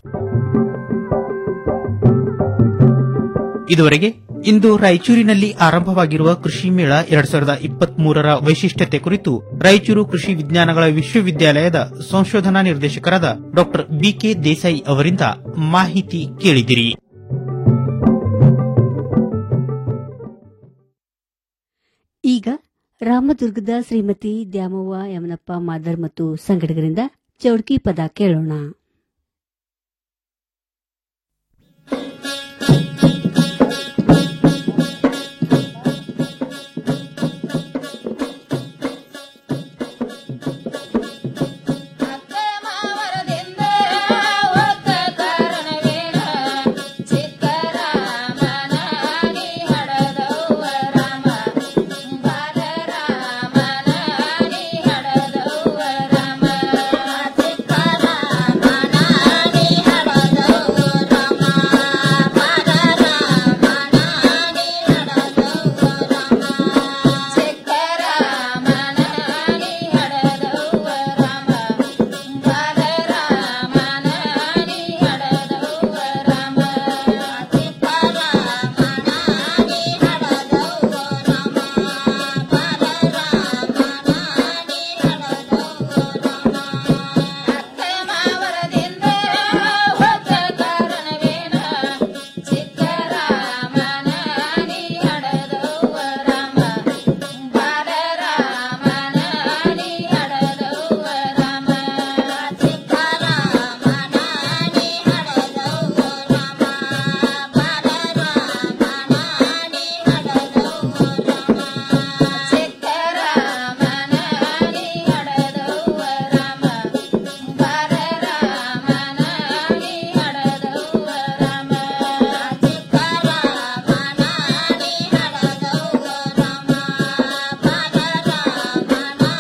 [SPEAKER 16] ಇದುವರೆಗೆ ಇಂದು ರಾಯಚೂರಿನಲ್ಲಿ ಆರಂಭವಾಗಿರುವ ಕೃಷಿ ಮೇಳ ಎರಡ್ ಸಾವಿರದ ಇಪ್ಪತ್ತ್ ಮೂರರ ವೈಶಿಷ್ಟ್ಯತೆ ಕುರಿತು ರಾಯಚೂರು ಕೃಷಿ ವಿಜ್ಞಾನಗಳ ವಿಶ್ವವಿದ್ಯಾಲಯದ ಸಂಶೋಧನಾ ನಿರ್ದೇಶಕರಾದ ಡಾ ಬಿಕೆ ದೇಸಾಯಿ ಅವರಿಂದ ಮಾಹಿತಿ ಕೇಳಿದಿರಿ
[SPEAKER 1] ಈಗ ರಾಮದುರ್ಗದ ಶ್ರೀಮತಿ ದ್ಯಾಮವ್ವ ಯಮನಪ್ಪ ಮಾದರ್ ಮತ್ತು ಸಂಘಟಕರಿಂದ ಚೌಡ್ಕಿ ಪದ ಕೇಳೋಣ